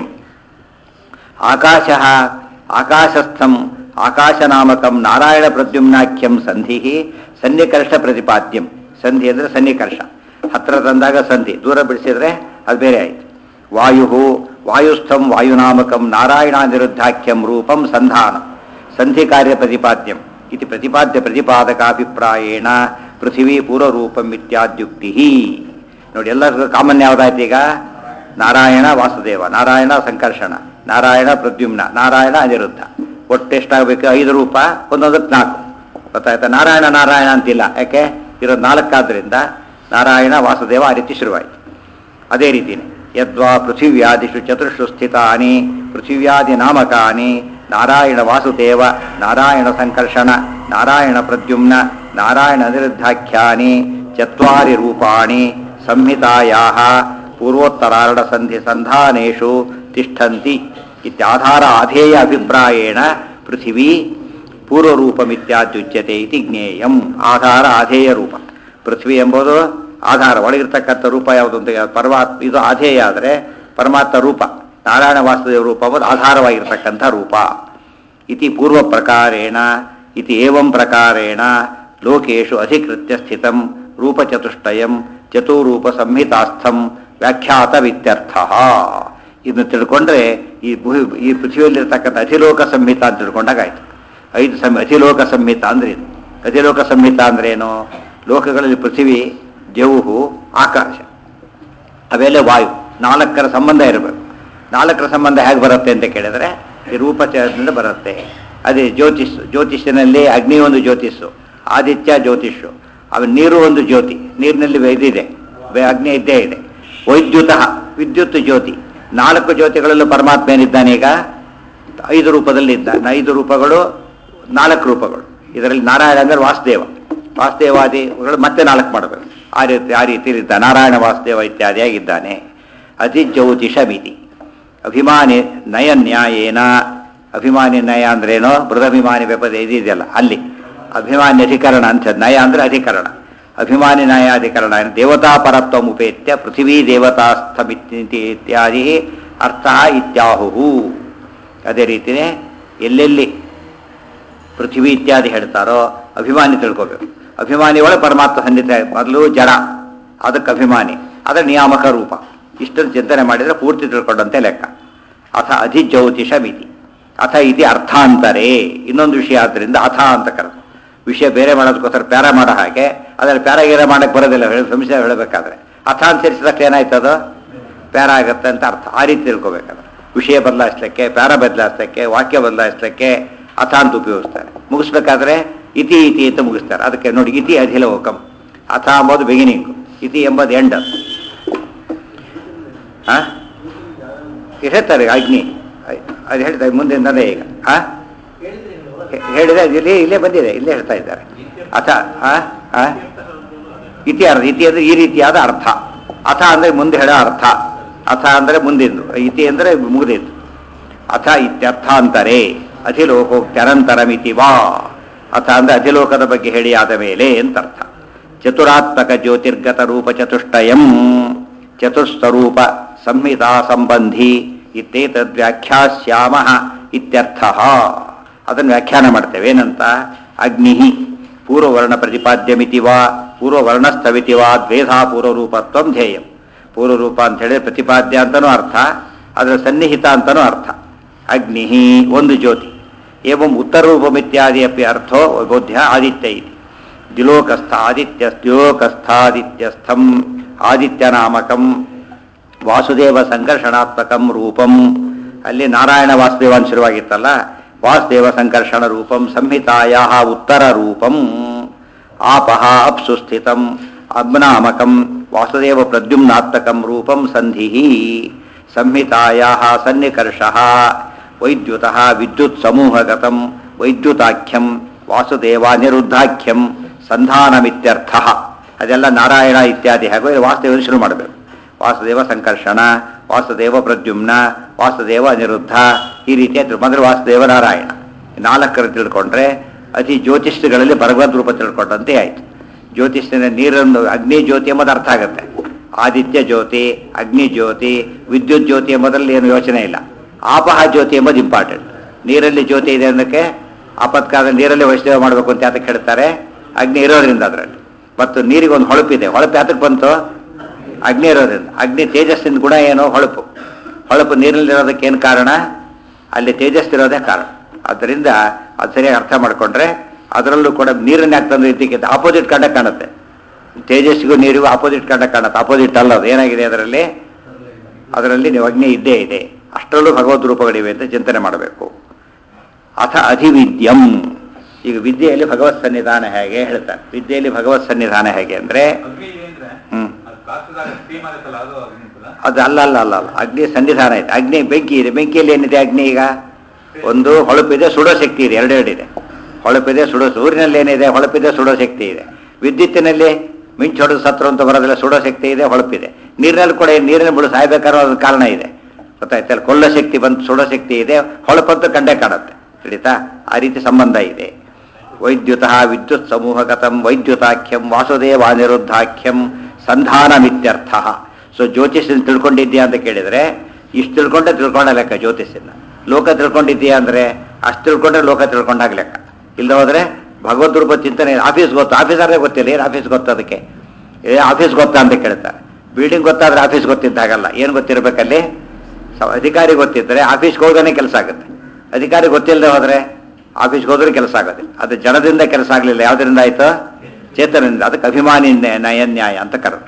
ಆಕಾಶ ಆಕಾಶಸ್ಥಂ ಆಕಾಶನಾಮಕಂ ನಾರಾಯಣ ಪ್ರದ್ಯುಮ್ನಾಖ್ಯಂ ಸಂಧಿ ಸನ್ನಿಕರ್ಷ ಪ್ರತಿಪಾದ್ಯಂ ಸಂಧಿ ಅಂದರೆ ಸನ್ನಿಕರ್ಷ ಹತ್ರ ತಂದಾಗ ಸಂಧಿ ದೂರ ಬಿಡಿಸಿದ್ರೆ ಅದು ಬೇರೆ ಆಯಿತು ವಾಯು ವಾಯುಸ್ಥಂ ವಾಯುನಾಮಕಂ ನಾರಾಯಣ ನಿರುದ್ಧಾಖ್ಯಂ ರೂಪಂ ಸಂಧಾನ ಸಂಧಿ ಕಾರ್ಯ ಪ್ರತಿಪಾದ್ಯಂ ಇತಿ ಪ್ರತಿಪಾದ್ಯ ಪ್ರತಿಪಾದಕಾಭಿಪ್ರಾಯೇಣ ಪೃಥಿವೀ ಪೂರ್ವರೂಪಂ ಇತ್ಯಾದ್ಯುಕ್ತಿ ನೋಡಿ ಎಲ್ಲರಿಗೂ ಕಾಮನ್ ಯಾವುದಾಯ್ತು ಈಗ ನಾರಾಯಣ ವಾಸುದೇವ ನಾರಾಯಣ ಸಂಕರ್ಷಣ ನಾರಾಯಣ ಪ್ರದ್ಯುಮ್ನ ನಾರಾಯಣ ಅನಿರುದ್ಧ ಒಟ್ಟು ಎಷ್ಟಾಗಬೇಕು ಐದು ರೂಪ ಒಂದೊಂದಕ್ಕೆ ನಾಲ್ಕು ಗೊತ್ತಾಯ್ತಾ ನಾರಾಯಣ ನಾರಾಯಣ ಅಂತಿಲ್ಲ ಯಾಕೆ ಇರೋದು ನಾಲ್ಕಾದ್ರಿಂದ ನಾರಾಯಣ ವಾಸುದೇವ ಆ ರೀತಿ ಶುರುವಾಯಿತು ಅದೇ ರೀತಿನೇ ಯದ್ವಾ ಪೃಥಿವ್ಯಾದಿಷು ಚತುರ್ಷು ಸ್ಥಿತಾನಿ ಪೃಥಿವ್ಯಾದಿ ನಾಮಕಾನಿ ನಾರಾಯಣ ವಾಸುದೇವ ನಾರಾಯಣ ಸಂಕರ್ಷಣ ನಾರಾಯಣ ಪ್ರದ್ಯುಮ್ನ ನಾರಾಯಣ ಅನಿರುದ್ಧಾಖ್ಯಾನಿ ಚತ್ವಾರಿ ರೂಪಾಣಿ ಸಂಹಿತಾಯಾ ಪೂರ್ವೋತ್ತರಾರ್ಣ ಸಂಧಿ ಸಂಧಾನೇಶು ತಿಷ್ಠಂತಿ ಇತ್ಯಾಧಾರ ಆಧೇಯ ಅಭಿಪ್ರಾಯೇಣ ಪೃಥಿವೀ ಪೂರ್ವರೂಪಮಿತ್ಯಾದ್ಯುಚ್ಯತೆ ಇತಿ ಜ್ಞೇಯಂ ಆಧಾರ ಆಧೇಯ ರೂಪ ಪೃಥ್ವಿ ಎಂಬುದು ಆಧಾರ ಒಳಗಿರ್ತಕ್ಕಂಥ ರೂಪ ಯಾವುದು ಅಂತ ಪರಮಾತ್ಮ ಇದು ಆಧೇಯ ಆದರೆ ಪರಮಾತ್ಮ ರೂಪ ನಾರಾಯಣ ವಾಸುದೇವ ರೂಪ ಎಂಬುದು ಆಧಾರವಾಗಿರ್ತಕ್ಕಂಥ ರೂಪ ಇತಿ ಪೂರ್ವ ಪ್ರಕಾರೇಣ ಇತಿ ಏವಂ ಪ್ರಕಾರೇಣ ಲೋಕೇಶು ಅಧಿಕೃತ್ಯ ಸ್ಥಿತಂ ರೂಪಚತುಷ್ಟಯಂ ಚತುರೂಪ ಸಂಹಿತಾಸ್ಥಂ ವ್ಯಾಖ್ಯಾತವಿತ್ಯರ್ಥ ಇದನ್ನು ತಿಳ್ಕೊಂಡ್ರೆ ಈ ಭೂ ಈ ಪೃಥ್ವಿಯಲ್ಲಿರ್ತಕ್ಕಂಥ ಅಧಿಲೋಕ ಸಂಹಿತ ಅಂತ ತಿಳ್ಕೊಂಡಾಗಾಯ್ತು ಐದು ಸಂ ಅಧಿಲೋಕ ಸಂಹಿತ ಅಂದ್ರೆ ಇದು ಅಧಿಲೋಕ ಸಂಹಿತ ಅಂದ್ರೆ ಏನು ಲೋಕಗಳಲ್ಲಿ ಪೃಥ್ವಿ ಜೌಹು ಆಕಾಶ ಅವೆಲ್ಲ ವಾಯು ನಾಲ್ಕರ ಸಂಬಂಧ ಇರಬೇಕು ನಾಲ್ಕರ ಸಂಬಂಧ ಹೇಗೆ ಬರುತ್ತೆ ಅಂತ ಕೇಳಿದ್ರೆ ಈ ರೂಪಚರದಿಂದ ಬರುತ್ತೆ ಅದೇ ಜ್ಯೋತಿಷ್ ಜ್ಯೋತಿಷ್ಯನಲ್ಲಿ ಅಗ್ನಿ ಒಂದು ಜ್ಯೋತಿಷು ಆದಿತ್ಯ ಜ್ಯೋತಿಷು ಅವ ನೀರು ಒಂದು ಜ್ಯೋತಿ ನೀರಿನಲ್ಲಿ ಇದಿದೆ ವೇ- ಅಗ್ನಿ ಇದ್ದೇ ಇದೆ ವೈದ್ಯುತ ವಿದ್ಯುತ್ ಜ್ಯೋತಿ ನಾಲ್ಕು ಜ್ಯೋತಿಗಳಲ್ಲೂ ಪರಮಾತ್ಮ ಏನಿದ್ದಾನೆ ಈಗ ಐದು ರೂಪದಲ್ಲಿ ಇದ್ದಾನೆ ಐದು ರೂಪಗಳು ನಾಲ್ಕು ರೂಪಗಳು ಇದರಲ್ಲಿ ನಾರಾಯಣ ಅಂದರೆ ವಾಸುದೇವ ವಾಸುದೇವಾದಿಗಳು ಮತ್ತೆ ನಾಲ್ಕು ಮಾಡಬೇಕು ಆ ರೀತಿ ಆ ರೀತಿಯಲ್ಲಿ ಇದ್ದ ನಾರಾಯಣ ವಾಸುದೇವ ಇತ್ಯಾದಿಯಾಗಿದ್ದಾನೆ ಅತಿ ಜ್ಯೋತಿಷಮಿತಿ ಅಭಿಮಾನಿ ನಯ ನ್ಯಾಯೇನ ಅಭಿಮಾನಿ ನಯ ಅಂದ್ರೇನೋ ಬೃಹಭಿಮಾನಿ ವ್ಯಪದ ಇದೆಯಲ್ಲ ಅಲ್ಲಿ ಅಭಿಮಾನಿ ಅಧಿಕರಣ ಅಂತ ನಯ ಅಂದರೆ ಅಧಿಕರಣ ಅಭಿಮಾನಿ ನ್ಯಾಯಾಧಿಕರಣ ದೇವತಾ ಪರತ್ವ ಉಪೇತ್ಯ ಪೃಥಿವೀ ದೇವತಾಸ್ಥಮಿತಿ ಇತ್ಯಾದಿ ಅರ್ಥ ಇತ್ಯಾಹು ಅದೇ ರೀತಿಯೇ ಎಲ್ಲೆಲ್ಲಿ ಪೃಥ್ವಿ ಇತ್ಯಾದಿ ಹೇಳ್ತಾರೋ ಅಭಿಮಾನಿ ತಿಳ್ಕೋಬೇಕು ಅಭಿಮಾನಿ ಒಳಗೆ ಪರಮಾತ್ಮ ಸನ್ನಿಧ ಮೊದಲು ಜಡ ಅದಕ್ಕೆ ಅಭಿಮಾನಿ ಅದರ ನಿಯಾಮಕ ರೂಪ ಇಷ್ಟನ್ನು ಚಿಂತನೆ ಮಾಡಿದರೆ ಪೂರ್ತಿ ತಿಳ್ಕೊಂಡಂತೆ ಲೆಕ್ಕ ಅಥ ಅಧಿಜ್ಯೋತಿಷ ಮಿತಿ ಅಥ ಇತಿ ಅರ್ಥಾಂತರೇ ಇನ್ನೊಂದು ವಿಷಯ ಆದ್ದರಿಂದ ಅಥ ಅಂತ ಕರೆದು ವಿಷಯ ಬೇರೆ ಮಾಡೋದಕ್ಕೋಸ್ಕರ ಪ್ಯಾರ ಮಾಡೋ ಹಾಗೆ ಅದರಲ್ಲಿ ಪ್ಯಾರ ಗೀರ ಮಾಡಕ್ಕೆ ಬರೋದಿಲ್ಲ ಹೇಳಿ ಸಂಶಯ ಹೇಳಬೇಕಾದ್ರೆ ಅಥ ಅಂತ ಸೇರಿಸಿದಕ್ಕೆ ಏನಾಯ್ತದು ಪ್ಯಾರ ಆಗತ್ತೆ ಅಂತ ಅರ್ಥ ಆ ರೀತಿ ತಿಳ್ಕೊಬೇಕಾದ್ರೆ ವಿಷಯ ಬದಲಾಯಿಸ್ಲಿಕ್ಕೆ ಪ್ಯಾರ ಬದಲಾಯಿಸ್ಲಿಕ್ಕೆ ವಾಕ್ಯ ಬದಲಾಯಿಸ್ಲಿಕ್ಕೆ ಅಥ ಅಂತ ಉಪಯೋಗಿಸ್ತಾರೆ ಮುಗಿಸ್ಬೇಕಾದ್ರೆ ಇತಿ ಇತಿ ಅಂತ ಮುಗಿಸ್ತಾರೆ ಅದಕ್ಕೆ ನೋಡಿ ಇತಿ ಅಧಿಲೋಕಂ ಅಥ ಎಂಬುದು ಬಿಗಿನಿಂಗು ಇತಿ ಎಂಬುದು ಎಂಡ್ ಹಾ ಹೇಳ್ತಾರೆ ಅಗ್ನಿ ಅದು ಹೇಳ್ತಾರೆ ಮುಂದಿನದೇ ಈಗ ಹಾ ಹೇಳಿದೆ ಅದು ಇಲ್ಲಿ ಇಲ್ಲೇ ಬಂದಿದೆ ಇಲ್ಲೇ ಹೇಳ್ತಾ ಇದ್ದಾರೆ ಅಥ ಆ ಆ ಇತಿ ಅರ್ಥ ಇತಿ ಅಂದ್ರೆ ಈ ರೀತಿಯಾದ ಅರ್ಥ ಅಥ ಅಂದ್ರೆ ಮುಂದೆ ಹೇಳೋ ಅರ್ಥ ಅಥ ಅಂದ್ರೆ ಮುಂದಿಂದು ಇತಿ ಅಂದ್ರೆ ಮುಗಿದಿದ್ದು ಅಥ ಇತ್ಯರ್ಥಾಂತರೇ ಅಧಿಲೋಕೋಕ್ತ್ಯನಂತರಮಿತಿ ವಾ ಅಥ ಅಂದ್ರೆ ಅಧಿಲೋಕದ ಬಗ್ಗೆ ಹೇಳಿ ಆದ ಮೇಲೆ ಅಂತ ಅರ್ಥ ಚತುರಾತ್ಮಕ ಜ್ಯೋತಿರ್ಗತ ರೂಪ ಚತುಷ್ಟಯಂ ಚತುಸ್ವರೂಪ ಸಂಹಿತಾ ಸಂಬಂಧಿ ಇತ್ತೇತದ್ ವ್ಯಾಖ್ಯಾಸ್ಯಾಮ ಇತ್ಯರ್ಥ ಅದನ್ನು ವ್ಯಾಖ್ಯಾನ ಮಾಡ್ತೇವೆ ಏನಂತ ಅಗ್ನಿ ಪೂರ್ವವರ್ಣ ಪ್ರತಿಪಾದ್ಯಮಿತಿ ವಾ ಪೂರ್ವವರ್ಣಸ್ಥವಿತಿ ವಾ ದ್ವೇಧಾ ಪೂರ್ವರೂಪತ್ವ ಧ್ಯೇಯಂ ಪೂರ್ವರೂಪ ಅಂತ ಹೇಳಿದ್ರೆ ಪ್ರತಿಪಾದ್ಯ ಅಂತನೂ ಅರ್ಥ ಅದರ ಸನ್ನಿಹಿತ ಅಂತನೂ ಅರ್ಥ ಅಗ್ನಿ ಒಂದು ಜ್ಯೋತಿ ಏವಂ ಉತ್ತರೂಪಮಿತ್ಯಾದಿ ಅಪಿ ಅರ್ಥೋ ಬೋಧ್ಯ ಆದಿತ್ಯ ಇತಿ ದಿಲೋಕಸ್ಥ ಆದಿತ್ಯ ದಿಲೋಕಸ್ಥಾದಿತ್ಯಸ್ಥಂ ಆದಿತ್ಯನಾಮಕಂ ವಾಸುದೇವ ಸಂಕರ್ಷಣಾತ್ಮಕಂ ರೂಪಂ ಅಲ್ಲಿ ನಾರಾಯಣ ವಾಸುದೇವ ಅಂತ ಶುರುವಾಗಿತ್ತಲ್ಲ ವಾಸುದೇವ ಸಂಕರ್ಷಣ ರೂಪಂ ಸಂಹಿತಾಯ ಉತ್ತರ ರೂಪಂ ಆಪಹ ಅಪ್ಸು ಸ್ಥಿತಂ ಅಬ್ನಾಮಕಂ ವಾಸುದೇವ ಪ್ರದ್ಯುಮ್ನಾತ್ಮಕಂ ರೂಪಂ ಸಂಧಿ ಸಂಹಿತಾಯ ಸನ್ನಿಕರ್ಷ ವೈದ್ಯುತ ವಿದ್ಯುತ್ ಸಮೂಹಗತಂ ವೈದ್ಯುತಾಖ್ಯಂ ವಾಸುದೇವ ನಿರುದ್ಧಾಖ್ಯಂ ಸಂಧಾನಮಿತ್ಯರ್ಥ ಅದೆಲ್ಲ ನಾರಾಯಣ ಇತ್ಯಾದಿ ಹಾಗೂ ವಾಸುದೇವ ಶುರು ಮಾಡಬೇಕು ವಾಸುದೇವ ಸಂಕರ್ಷಣ ವಾಸುದೇವ ಪ್ರದ್ಯುಮ್ನ ವಾಸುದೇವ ಅನಿರುದ್ಧ ಈ ರೀತಿಯ ಮೊದಲು ವಾಸುದೇವ ನಾರಾಯಣ ಈ ನಾಲ್ಕರ ತಿಳ್ಕೊಂಡ್ರೆ ಅತಿ ಜ್ಯೋತಿಷ್ಯಗಳಲ್ಲಿ ಭಗವದ್ ರೂಪ ತಿಳ್ಕೊಂಡಂತೆ ಆಯಿತು ಜ್ಯೋತಿಷ್ಯನ ನೀರನ್ನು ಅಗ್ನಿ ಜ್ಯೋತಿ ಎಂಬುದು ಅರ್ಥ ಆಗುತ್ತೆ ಆದಿತ್ಯ ಜ್ಯೋತಿ ಅಗ್ನಿ ಜ್ಯೋತಿ ವಿದ್ಯುತ್ ಜ್ಯೋತಿ ಎಂಬುದರಲ್ಲಿ ಏನು ಯೋಚನೆ ಇಲ್ಲ ಆಪಹ ಜ್ಯೋತಿ ಎಂಬುದು ಇಂಪಾರ್ಟೆಂಟ್ ನೀರಲ್ಲಿ ಜ್ಯೋತಿ ಇದೆ ಅನ್ನೋಕ್ಕೆ ಆಪತ್ಕಾಲ ನೀರಲ್ಲಿ ವೈಷ್ಣವ ಮಾಡಬೇಕು ಅಂತ ಅದಕ್ಕೆ ಹೇಳ್ತಾರೆ ಅಗ್ನಿ ಇರೋದ್ರಿಂದ ಅದರಲ್ಲಿ ಮತ್ತು ನೀರಿಗೆ ಒಂದು ಹೊಳಪಿದೆ ಹೊಳಪು ಯಾತಕ್ಕೆ ಬಂತು ಅಗ್ನಿ ಇರೋದ್ರಿಂದ ಅಗ್ನಿ ತೇಜಸ್ಸಿನ ಗುಣ ಏನು ಹೊಳಪು ಹೊಳಪು ನೀರಲ್ಲಿರೋದಕ್ಕೆ ಏನು ಕಾರಣ ಅಲ್ಲಿ ತೇಜಸ್ಸಿರೋದೇ ಕಾರಣ ಆದ್ದರಿಂದ ಅದು ಸರಿಯಾಗಿ ಅರ್ಥ ಮಾಡಿಕೊಂಡ್ರೆ ಅದರಲ್ಲೂ ಕೂಡ ನೀರನ್ನ ಯಾಕೆ ತಂದು ಇದ್ದಕ್ಕಿಂತ ಆಪೋಸಿಟ್ ಕಂಡ ಕಾಣುತ್ತೆ ತೇಜಸ್ಸಿಗೂ ನೀರಿಗೂ ಆಪೋಸಿಟ್ ಕಂಡ ಕಾಣುತ್ತೆ ಆಪೋಸಿಟ್ ಅಲ್ಲ ಅದು ಏನಾಗಿದೆ ಅದರಲ್ಲಿ ಅದರಲ್ಲಿ ನೀವು ಅಗ್ನಿ ಇದ್ದೇ ಇದೆ ಅಷ್ಟರಲ್ಲೂ ಭಗವದ್ ರೂಪಗಳಿವೆ ಅಂತ ಚಿಂತನೆ ಮಾಡಬೇಕು ಅಥ ಅಧಿವಿದ್ಯಂ ಈಗ ವಿದ್ಯೆಯಲ್ಲಿ ಭಗವತ್ ಸನ್ನಿಧಾನ ಹೇಗೆ ಹೇಳ್ತಾರೆ ವಿದ್ಯೆಯಲ್ಲಿ ಭಗವತ್ ಸನ್ನಿಧಾನ ಹೇಗೆ ಅಂದ್ರೆ ಅಗ್ನಿ ಇದೆ ಅಂದ್ರೆ ಹ್ಮ್. ಅದು ಕಾಸ್ತದಾಗ ಸ್ಟೀಮ್ ಆಗುತ್ತಲ್ಲ ಅದು ಅಗ್ನಿ ಅಂತಲ್ಲ ಅದು ಅಲ್ಲ ಅಲ್ಲ ಅಲ್ಲ ಅಲ್ಲ ಅಗ್ನಿ ಸನ್ನಿಧಾನ ಇದೆ ಅಗ್ನಿ ಬೆಂಕಿ ಇದೆ ಬೆಂಕಿಯಲ್ಲಿ ಏನಿದೆ ಅಗ್ನಿ ಈಗ ಒಂದು ಹೊಳಪಿದೆ ಸುಡೋ ಶಕ್ತಿ ಇದೆ ಎರಡೆರಡಿದೆ ಹೊಳಪಿದೆ ಸುಡೋ ಸೂರ್ಯನಲ್ಲಿ ಏನಿದೆ ಹೊಳಪಿದೆ ಸುಡೋ ಶಕ್ತಿ ಇದೆ ವಿದ್ಯುತ್ತಿನಲ್ಲಿ ಮಿಂಚು ಹೊಡೆದು ಸತ್ರು ಅಂತ ಬರೋದಿಲ್ಲ ಸುಡೋ ಶಕ್ತಿ ಇದೆ ಹೊಳಪಿದೆ ನೀರಿನಲ್ಲಿ ಕೂಡ ಏನ್ ನೀರಿನ ಬಿಡು ಸಾಯ್ಬೇಕಾದ್ರೂ ಅದಕ್ಕೆ ಕಾರಣ ಇದೆ ಗೊತ್ತಾಯ್ತಲ್ಲ ಕೊಲ್ಲೋ ಶಕ್ತಿ ಬಂತು ಸುಡೋ ಶಕ್ತಿ ಇದೆ ಹೊಳಪಂತೂ ಕಂಡೇ ಕಾಣುತ್ತೆ ತಿಳಿತಾ ಆ ರೀತಿ ಸಂಬಂಧ ಇದೆ ವೈದ್ಯುತ ವಿದ್ಯುತ್ ಸಮೂಹಗತಂ ವೈದ್ಯುತಾಖ್ಯಂ ವಾಸುದೇವ ಅನಿರುದ್ಧಾಖ್ಯಂ ಸಂಧಾನಮಿತ್ಯರ್ಥ ಸೊ ಜ್ಯೋತಿಷನ್ ತಿಳ್ಕೊಂಡಿದ್ಯಾ ಅಂತ ಕೇಳಿದ್ರೆ ಇಷ್ಟು ತಿಳ್ಕೊಂಡೆ ತಿಳ್ಕೊಂಡ ಲೆಕ್ಕ ಜ್ಯೋತಿಷನ್ನ ಲೋಕ ತಿಳ್ಕೊಂಡಿದ್ಯಾ ಅಂದ್ರೆ ಅಷ್ಟು ತಿಳ್ಕೊಂಡ್ರೆ ಲೋಕ ತಿಳ್ಕೊಂಡಾಗ ಲೆಕ್ಕ ಇಲ್ಲದ ಹೋದ್ರೆ ಭಗವದ್ ರೂಪ ಚಿಂತನೆ ಆಫೀಸ್ ಗೊತ್ತು ಆಫೀಸರ್ಗೆ ಗೊತ್ತಿಲ್ಲ ಏನು ಆಫೀಸ್ ಗೊತ್ತು ಅದಕ್ಕೆ ಏ ಆಫೀಸ್ ಗೊತ್ತಾ ಅಂತ ಕೇಳ್ತಾರೆ ಬಿಲ್ಡಿಂಗ್ ಗೊತ್ತಾದ್ರೆ ಆಫೀಸ್ ಗೊತ್ತಿದ್ದಾಗಲ್ಲ ಏನು ಗೊತ್ತಿರಬೇಕಲ್ಲಿ ಸ- ಅಧಿಕಾರಿ ಗೊತ್ತಿದ್ದರೆ ಆಫೀಸ್ಗೆ ಹೋಗೋದೇ ಕೆಲಸ ಆಗುತ್ತೆ ಅಧಿಕಾರಿ ಗೊತ್ತಿಲ್ಲದೆ ಹೋದ್ರೆ ಆಫೀಸ್ಗೆ ಹೋದ್ರೆ ಕೆಲಸ ಆಗೋದಿಲ್ಲ ಅದು ಜನದಿಂದ ಕೆಲಸ ಆಗಲಿಲ್ಲ ಯಾವುದರಿಂದ ಆಯ್ತು ಚೇತನದಿಂದ ಅದಕ್ಕೆ ಅಭಿಮಾನಿ ನ್ಯಾಯ ನಯ ನ್ಯಾಯ ಅಂತ ಕರೆದು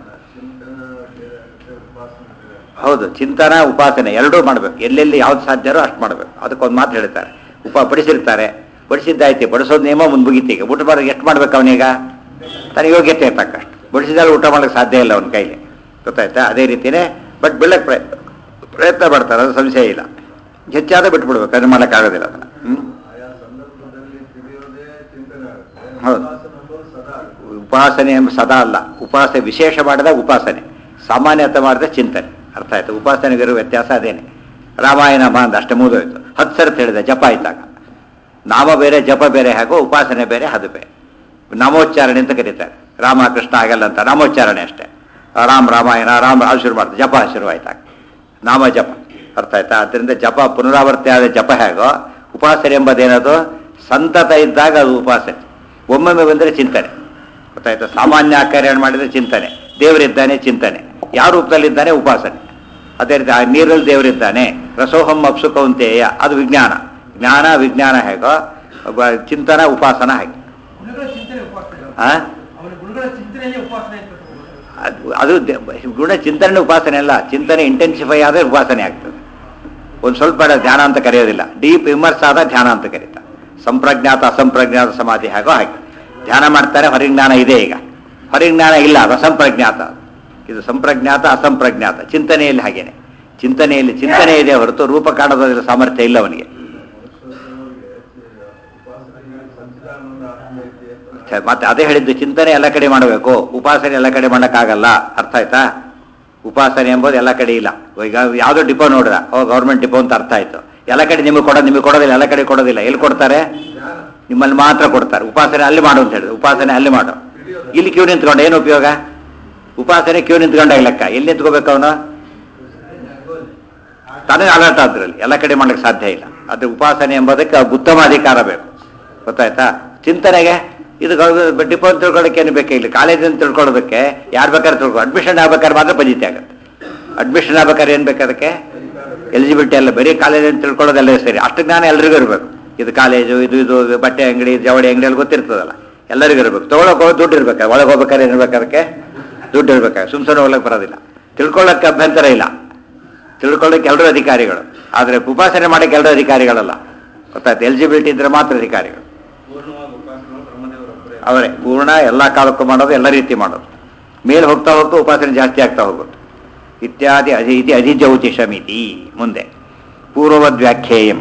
ಹೌದು ಚಿಂತನ ಉಪಾಸನೆ ಎರಡೂ ಮಾಡಬೇಕು ಎಲ್ಲೆಲ್ಲಿ ಯಾವ್ದು ಸಾಧ್ಯಾರೋ ಅಷ್ಟು ಮಾಡಬೇಕು ಅದಕ್ಕೊಂದು ಮಾತು ಹೇಳ್ತಾರೆ ಉಪ ಬಡಿಸಿರ್ತಾರೆ ಬಡಿಸಿದ್ದಾಯ್ತು ಬಡಿಸೋದು ನಿಯಮ ಮುಂದೆ ಮುಗಿತೀಗ ಊಟ ಮಾಡೋದು ಎಷ್ಟು ಮಾಡ್ಬೇಕು ಅವನೀಗ ತನ್ನ ಯೋಗ್ಯತೆ ತಕ್ಕಷ್ಟು ಬಡಿಸಿದಾಗ ಊಟ ಮಾಡೋಕ್ಕೆ ಸಾಧ್ಯ ಇಲ್ಲ ಅವನ ಕೈಲಿ ಗೊತ್ತಾಯ್ತಾ ಅದೇ ರೀತಿಯೇ ಬಟ್ ಬೆಳ್ಳಕ್ಕೆ ಪ್ರಯತ್ನ ಪ್ರಯತ್ನ ಪಡ್ತಾರೆ ಅದು ಸಂಶಯ ಇಲ್ಲ ಹೆಚ್ಚಾದ ಬಿಟ್ಬಿಡ್ಬೇಕು ಅದು ಮಾಡೋಕ್ಕಾಗೋದಿಲ್ಲ ಅದನ್ನು ಹ್ಞೂ ಆಯಾ ಸಂದರ್ಭದಲ್ಲಿ ತಿಳಿಯೋದೇ ಚಿಂತನೆ ಆಗುತ್ತೆ ಹೌದು. ಉಪಾಸನೆ ಅನ್ನೋದು ಸದಾ ಆಗುತ್ತೆ. ಉಪಾಸನೆ ಎಂಬ ಸದಾ ಅಲ್ಲ ಉಪಾಸನೆ ವಿಶೇಷ ಮಾಡಿದ ಉಪಾಸನೆ ಸಾಮಾನ್ಯತ ಮಾಡಿದ ಚಿಂತನೆ ಅರ್ಥ ಆಯ್ತು ಉಪಾಸನೆಗಿರೋ ವ್ಯತ್ಯಾಸ ಅದೇನೆ ರಾಮಾಯಣ ಅಂದ ಅಷ್ಟೇ ಮುಗಿದೋಯ್ತು ಹತ್ತು ಸರ್ತಿ ಹೇಳಿದೆ ಜಪ ಆಯ್ತಾಗ ನಾಮ ಬೇರೆ ಜಪ ಬೇರೆ ಹಾಗೋ ಉಪಾಸನೆ ಬೇರೆ ಅದು ಬೇರೆ ನಾಮೋಚ್ಚಾರಣೆ ಅಂತ ಕರೀತಾರೆ ರಾಮ ಕೃಷ್ಣ ಆಗಲ್ಲ ಅಂತ ನಾಮೋಚ್ಚಾರಣೆ ಅಷ್ಟೇ ರಾಮ್ ರಾಮಾಯಣ ರಾಮ್ ಅದು ಶುರು ಮಾಡ್ತಾರೆ ಜಪ ಶುರು ಆಯ್ತಾಗ ನಾಮ ಜಪ ಅರ್ಥ ಆಯ್ತಾ ಅದರಿಂದ ಜಪ ಪುನರಾವರ್ತಿ ಆದ ಜಪ ಹೇಗೋ ಉಪಾಸನೆ ಎಂಬುದೇನದು ಸಂತತ ಇದ್ದಾಗ ಅದು ಉಪಾಸನೆ ಒಮ್ಮೊಮ್ಮೆ ಬಂದರೆ ಚಿಂತನೆ ಗೊತ್ತಾಯ್ತಾ ಸಾಮಾನ್ಯ ಆಕಾರ ಮಾಡಿದರೆ ಚಿಂತನೆ ದೇವರಿದ್ದಾನೆ ಚಿಂತನೆ ಯಾವ ರೂಪದಲ್ಲಿದ್ದಾನೆ ಉಪಾಸನೆ ಅದೇ ರೀತಿ ಆ ನೀರಲ್ಲಿ ದೇವರಿದ್ದಾನೆ ರಸೋಹಂ ಅಪ್ಸು ಕೌಂತೇಯ ಅದು ವಿಜ್ಞಾನ ಜ್ಞಾನ ವಿಜ್ಞಾನ ಹೇಗೋ ಒಬ್ಬ ಚಿಂತನ ಉಪಾಸನ ಹಾಗೆ ಗುಣಗಳ ಚಿಂತನೆ ಉಪಾಸನೆ ಆ? ಅವನ ಗುಣಗಳ ಚಿಂತನೆಯೇ ಉಪಾಸನೆ ಅಂತ ಅದು ಅದು ದೆ- ಗುಣ ಚಿಂತನೆ ಉಪಾಸನೆ ಅಲ್ಲ ಚಿಂತನೆ ಇಂಟೆನ್ಸಿಫೈ ಆದರೆ ಉಪಾಸನೆ ಆಗ್ತದೆ ಒಂದು ಸ್ವಲ್ಪ ಬೇಡ ಧ್ಯಾನ ಅಂತ ಕರೆಯೋದಿಲ್ಲ ಡೀಪ್ ಇಮರ್ಸ್ ಆದ ಧ್ಯಾನ ಅಂತ ಕರೀತಾರೆ ಸಂಪ್ರಜ್ಞಾತ ಅಸಂಪ್ರಜ್ಞಾತ ಸಮಾಧಿ ಹಾಗೋ ಹಾಗೆ ಧ್ಯಾನ ಮಾಡ್ತಾರೆ ಹೊರಜ್ಞಾನ ಇದೆ ಈಗ ಹೊರಜ್ಞಾನ ಇಲ್ಲ ಅದು ಅಸಂಪ್ರಜ್ಞಾತ ಇದು ಸಂಪ್ರಜ್ಞಾತ ಅಸಂಪ್ರಜ್ಞಾತ ಚಿಂತನೆಯಲ್ಲಿ ಹಾಗೇನೆ ಚಿಂತನೆಯಲ್ಲಿ ಚಿಂತನೆ ಇದೆ ಹೊರತು ರೂಪ ಕಾಣೋದ್ರ ಸಾಮರ್ಥ್ಯ ಇಲ್ಲ ಅವನಿಗೆ ಮನುಷ್ಯರಿಗೆ ಉಪಾಸನೆಗೆ ಸಂಚಿದಾನಂದ ಆತ್ಮ ಇದೆ ಅಂತ ಛೆ, ಮತ್ತೆ ಅದೇ ಹೇಳಿದ್ದು ಚಿಂತನೆ ಎಲ್ಲ ಕಡೆ ಮಾಡಬೇಕು ಉಪಾಸನೆ ಎಲ್ಲ ಕಡೆ ಮಾಡೋಕ್ಕಾಗಲ್ಲ ಅರ್ಥ ಆಯ್ತಾ ಉಪಾಸನೆ ಎಂಬುದು ಎಲ್ಲ ಕಡೆ ಇಲ್ಲ ಈಗ ಯಾವುದೋ ಡಿಪೋ ನೋಡಿದ ಓ ಗೌರ್ಮೆಂಟ್ ಡಿಪೋ ಅಂತ ಅರ್ಥ ಆಯ್ತು ಎಲ್ಲ ಕಡೆ ನಿಮಗೆ ಕೊಡೋದು ನಿಮಗೆ ಕೊಡೋದಿಲ್ಲ ಎಲ್ಲ ಕಡೆ ಕೊಡೋದಿಲ್ಲ ಎಲ್ಲಿ ಕೊಡ್ತಾರೆ ಜ್ಞಾನ ನಿಮ್ಮಲ್ಲಿ ಮಾತ್ರ ಕೊಡ್ತಾರೆ ಉಪಾಸನೆ ಅಲ್ಲಿ ಮಾಡು ಅಂತ ಹೇಳಿದ್ರು ಉಪಾಸನೆ ಅಲ್ಲಿ ಮಾಡು ಇಲ್ಲಿ ಕ್ಯೂ ನಿಂತ್ಕೊಂಡು ಏನು ಉಪಯೋಗ ಉಪಾಸನೆ ಕ್ಯೂ ನಿಂತ್ಕೊಂಡಾಗ ಲೆಕ್ಕ ಎಲ್ಲಿ ನಿಂತ್ಕೋಬೇಕು ಅವನು ತನಗೆ ಅಲರ್ಟ್ ಅದ್ರಲ್ಲಿ ಎಲ್ಲ ಕಡೆ ಮಾಡಕ್ಕೆ ಸಾಧ್ಯ ಇಲ್ಲ ಅದು ಉಪಾಸನೆ ಎಂಬುದಕ್ಕೆ ಉತ್ತಮ ಅಧಿಕಾರ ಬೇಕು ಗೊತ್ತಾಯ್ತಾ ಚಿಂತನೆಗೆ ಇದು ಗೌ- ಡಿಪೋ ಅಂತ ತಿಳ್ಕೊಳ್ಳೋಕೆ ಏನು ಬೇಕು ಇಲ್ಲಿ ಕಾಲೇಜಿಂದ ತಿಳ್ಕೊಳ್ಳೋದಕ್ಕೆ ಯಾರು ಬೇಕಾದ್ರೆ ತಿಳ್ಕೊ ಅಡ್ಮಿಷನ್ ಆಗ್ಬೇಕಾದ್ರೆ ಮಾತ್ರ ಪಜಿತಿ ಆಗುತ್ತೆ ಅಡ್ಮಿಷನ್ ಆಗ್ಬೇಕಾದ್ರೆ ಏನು ಬೇಕು ಅದಕ್ಕೆ ಎಲಿಜಿಬಿಲಿಟಿ ಎಲ್ಲ ಬರೀ ಕಾಲೇಜ್ ಅಂತ ತಿಳ್ಕೊಳ್ಳೋದೆಲ್ಲ ಸರಿ ಅಷ್ಟು ಜ್ಞಾನ ಎಲ್ರಿಗೂ ಇರಬೇಕು ಇದು ಕಾಲೇಜು ಇದು ಇದು ಬಟ್ಟೆ ಅಂಗಡಿ ಜವಳಿ ಅಂಗಡಿಯಲ್ಲಿ ಗೊತ್ತಿರ್ತದಲ್ಲ ಎಲ್ಲರಿಗೂ ಇರಬೇಕು ತೊಗೊಳಕ್ಕೆ ಹೋಗಿ ದುಡ್ಡು ಇರ್ಬೇಕು ಒಳಗೆ ಹೋಗ್ಬೇಕಾದ್ರೆ ಏನಿರ್ಬೇಕು ಅದಕ್ಕೆ ದುಡ್ಡು ಇರ್ಬೇಕು ಸುಮ್ ಸುಮ್ಮನೆ ಹೋಗ್ಲಿಕ್ಕೆ ಬರೋದಿಲ್ಲ ತಿಳ್ಕೊಳ್ಳೋಕ್ಕೆ ಅಭ್ಯಂತರ ಇಲ್ಲ ತಿಳ್ಕೊಳ್ಳೋಕೆ ಎಲ್ಲರೂ ಅಧಿಕಾರಿಗಳು ಆದರೆ ಉಪಾಸನೆ ಮಾಡೋಕ್ಕೆ ಎಲ್ಲರೂ ಅಧಿಕಾರಿಗಳಲ್ಲ ಗೊತ್ತಾಯ್ತು ಎಲಿಜಿಬಿಲಿಟಿ ಇದ್ರೆ ಮಾತ್ರ ಅಧಿಕಾರಿಗಳು ಪೂರ್ಣವಾಗಿ ಉಪಾಸನೆ ಬ್ರಹ್ಮದೇವರೊಬ್ಬರೇ ಅವರೇ ಪೂರ್ಣ ಎಲ್ಲ ಕಾಲಕ್ಕೂ ಮಾಡೋದು ಎಲ್ಲ ರೀತಿ ಮಾಡೋದು ಮೇಲೆ ಹೋಗ್ತಾ ಹೋಗ್ತಾ ಉಪಾಸನೆ ಜಾಸ್ತಿ ಆಗ್ತಾ ಹೋಗುತ್ತೆ ಇತ್ಯಾದಿ ಅಧಿ ಇತಿ ಅಧಿಜ್ಯೋತಿಷಮಿತಿ ಮುಂದೆ ಪೂರ್ವವದ್ ವ್ಯಾಖ್ಯೇಯಂ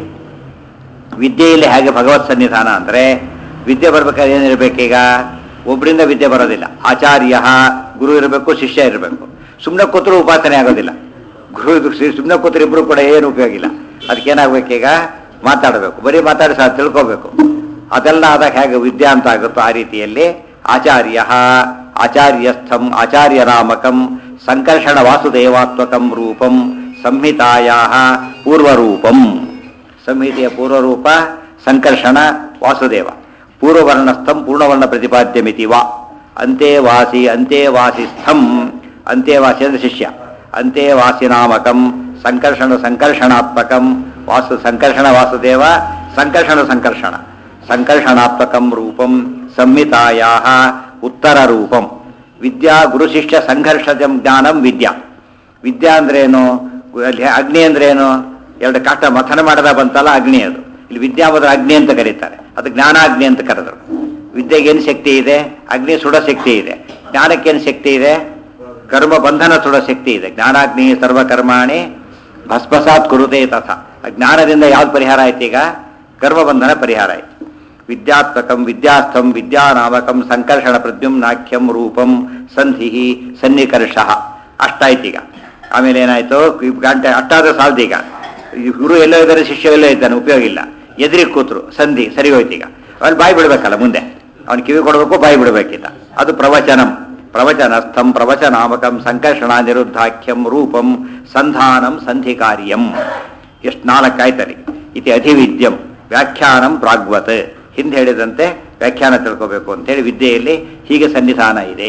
ವಿದ್ಯೆಯಲ್ಲಿ ಹೇಗೆ ಭಗವತ್ ಸನ್ನಿಧಾನ ಅಂದರೆ ವಿದ್ಯೆ ಬರ್ಬೇಕಾದ್ರೆ ಏನಿರಬೇಕೀಗ ಒಬ್ಬರಿಂದ ವಿದ್ಯೆ ಬರೋದಿಲ್ಲ ಆಚಾರ್ಯ ಗುರು ಇರಬೇಕು ಶಿಷ್ಯ ಇರಬೇಕು ಸುಮ್ಮನೆ ಕೂತರು ಉಪಾಸನೆ ಆಗೋದಿಲ್ಲ ಗುರು ಸುಮ್ಮನೆ ಕೂತರು ಇಬ್ಬರು ಕೂಡ ಏನು ಉಪಯೋಗ ಇಲ್ಲ ಅದಕ್ಕೇನಾಗಬೇಕೀಗ ಮಾತಾಡಬೇಕು ಬರೀ ಮಾತಾಡಿ ಸಹ ತಿಳ್ಕೋಬೇಕು ಅದೆಲ್ಲ ಆದಾಗ ಹೇಗೆ ವಿದ್ಯಾ ಅಂತ ಆಗುತ್ತೋ ಆ ರೀತಿಯಲ್ಲಿ ಆಚಾರ್ಯ ಆಚಾರ್ಯಸ್ಥಂ ಆಚಾರ್ಯನಾಮಕಂ ಸಂಕರ್ಷಣ ವಾಸುದೇವಾತ್ಮಕಂ ರೂಪಂ ಸಂಹಿತಾಯಾ ಪೂರ್ವರೂಪಂ ಸಂಹಿತೆಯ ಪೂರ್ವರೂಪ ಸಂಕರ್ಷಣ ವಾಸುದೇವ ಪೂರ್ವವರ್ಣಸ್ಥಂ ಪೂರ್ಣವರ್ಣ ಪ್ರತಿಪಾದ್ಯಮಿತಿ ವಾ ಅಂತೆವಾಸಿ ಅಂತೆವಾಸಿಸ್ಥಂ ಅಂತೆವಾಸಿ ಅಂದ್ರೆ ಶಿಷ್ಯ ಅಂತೆವಾಸಿ ನಾಮಕಂ ಸಂಕರ್ಷಣ ಸಂಕರ್ಷಣಾತ್ಮಕಂ ವಾಸು ಸಂಕರ್ಷಣ ವಾಸುದೇವ ಸಂಕರ್ಷಣ ಸಂಕರ್ಷಣ ಸಂಕರ್ಷಣಾತ್ಮಕಂ ರೂಪಂ ಸಂಹಿತಾಯಾ ಉತ್ತರ ರೂಪಂ ವಿದ್ಯಾ ಗುರುಶಿಷ್ಯ ಸಂಘರ್ಷಜಂ ಜ್ಞಾನಂ ವಿದ್ಯಾ ವಿದ್ಯಾ ಅಂದ್ರೇನು ಅಲ್ಲಿ ಅಗ್ನಿ ಅಂದ್ರೇನು ಎರಡು ಕಾಟ ಮಥನ ಮಾಡದ ಬಂತಲ್ಲ ಅಗ್ನಿ ಅದು ಇಲ್ಲಿ ವಿದ್ಯಾ ಮೊದಲು ಅಗ್ನಿ ಅಂತ ಕರೀತಾರೆ ಅದು ಜ್ಞಾನಾಗ್ನಿ ಅಂತ ಕರೆದರು ವಿದ್ಯೆಗೆ ಏನು ಶಕ್ತಿ ಇದೆ ಅಗ್ನಿ ಸುಡ ಶಕ್ತಿ ಇದೆ ಜ್ಞಾನಕ್ಕೇನು ಶಕ್ತಿ ಇದೆ ಕರ್ಮ ಬಂಧನ ಸುಡ ಶಕ್ತಿ ಇದೆ ಜ್ಞಾನಾಗ್ನಿ ಸರ್ವಕರ್ಮಾಣಿ ಭಸ್ಮಸಾತ್ ಕುರುತೆ ತಥ ಆ ಜ್ಞಾನದಿಂದ ಯಾವ್ದು ಪರಿಹಾರ ಆಯ್ತು ಈಗ ಕರ್ಮಬಂಧನ ಪರಿಹಾರ ಆಯ್ತು ವಿದ್ಯಾತ್ಮಕಂ ವಿದ್ಯಾಸ್ಥಂ ವಿದ್ಯಾನಾಮಕಂ ಸಂಕರ್ಷಣ ಪ್ರದ್ಯುಮ್ನಾಖ್ಯಂ ರೂಪಂ ಸಂಧಿ ಸನ್ನಿಕರ್ಷ ಅಷ್ಟಾಯ್ತು ಈಗ ಆಮೇಲೆ ಏನಾಯ್ತು ಈ ಗಂಟೆ ಅಷ್ಟಾದ್ರೆ ಸಾಲದು ಈಗ ಈ ಗುರು ಎಲ್ಲೋ ಇದ್ದಾರೆ ಶಿಷ್ಯ ಎಲ್ಲೋ ಇದ್ದಾನೆ ಉಪಯೋಗ ಇಲ್ಲ ಎದುರಿಗೆ ಕೂತ್ರು ಸಂಧಿ ಸರಿ ಹೋಯ್ತು ಈಗ ಅಲ್ಲಿ ಬಾಯಿ ಬಿಡ್ಬೇಕಲ್ಲ ಮುಂದೆ ಅವನು ಕಿವಿ ಕೊಡಬೇಕು ಬಾಯಿ ಬಿಡಬೇಕಿಲ್ಲ ಅದು ಪ್ರವಚನಂ ಪ್ರವಚನಸ್ಥಂ ಪ್ರವಚನಾಮಕಂ ಸಂಕರ್ಷಣ ನಿರುದ್ಧಾಖ್ಯಂ ರೂಪಂ ಸಂಧಾನಂ ಸಂಧಿ ಕಾರ್ಯಂ ಎಷ್ಟು ನಾಲ್ಕಾಯ್ತಲ್ಲಿ ಇತಿ ಅಧಿವಿದ್ಯಂ ವ್ಯಾಖ್ಯಾನಂ ಪ್ರಾಗ್ವತ್ ಹಿಂದೆ ಹೇಳಿದಂತೆ ವ್ಯಾಖ್ಯಾನ ತಿಳ್ಕೋಬೇಕು ಅಂತೇಳಿ ವಿದ್ಯೆಯಲ್ಲಿ ಹೀಗೆ ಸನ್ನಿಧಾನ ಇದೆ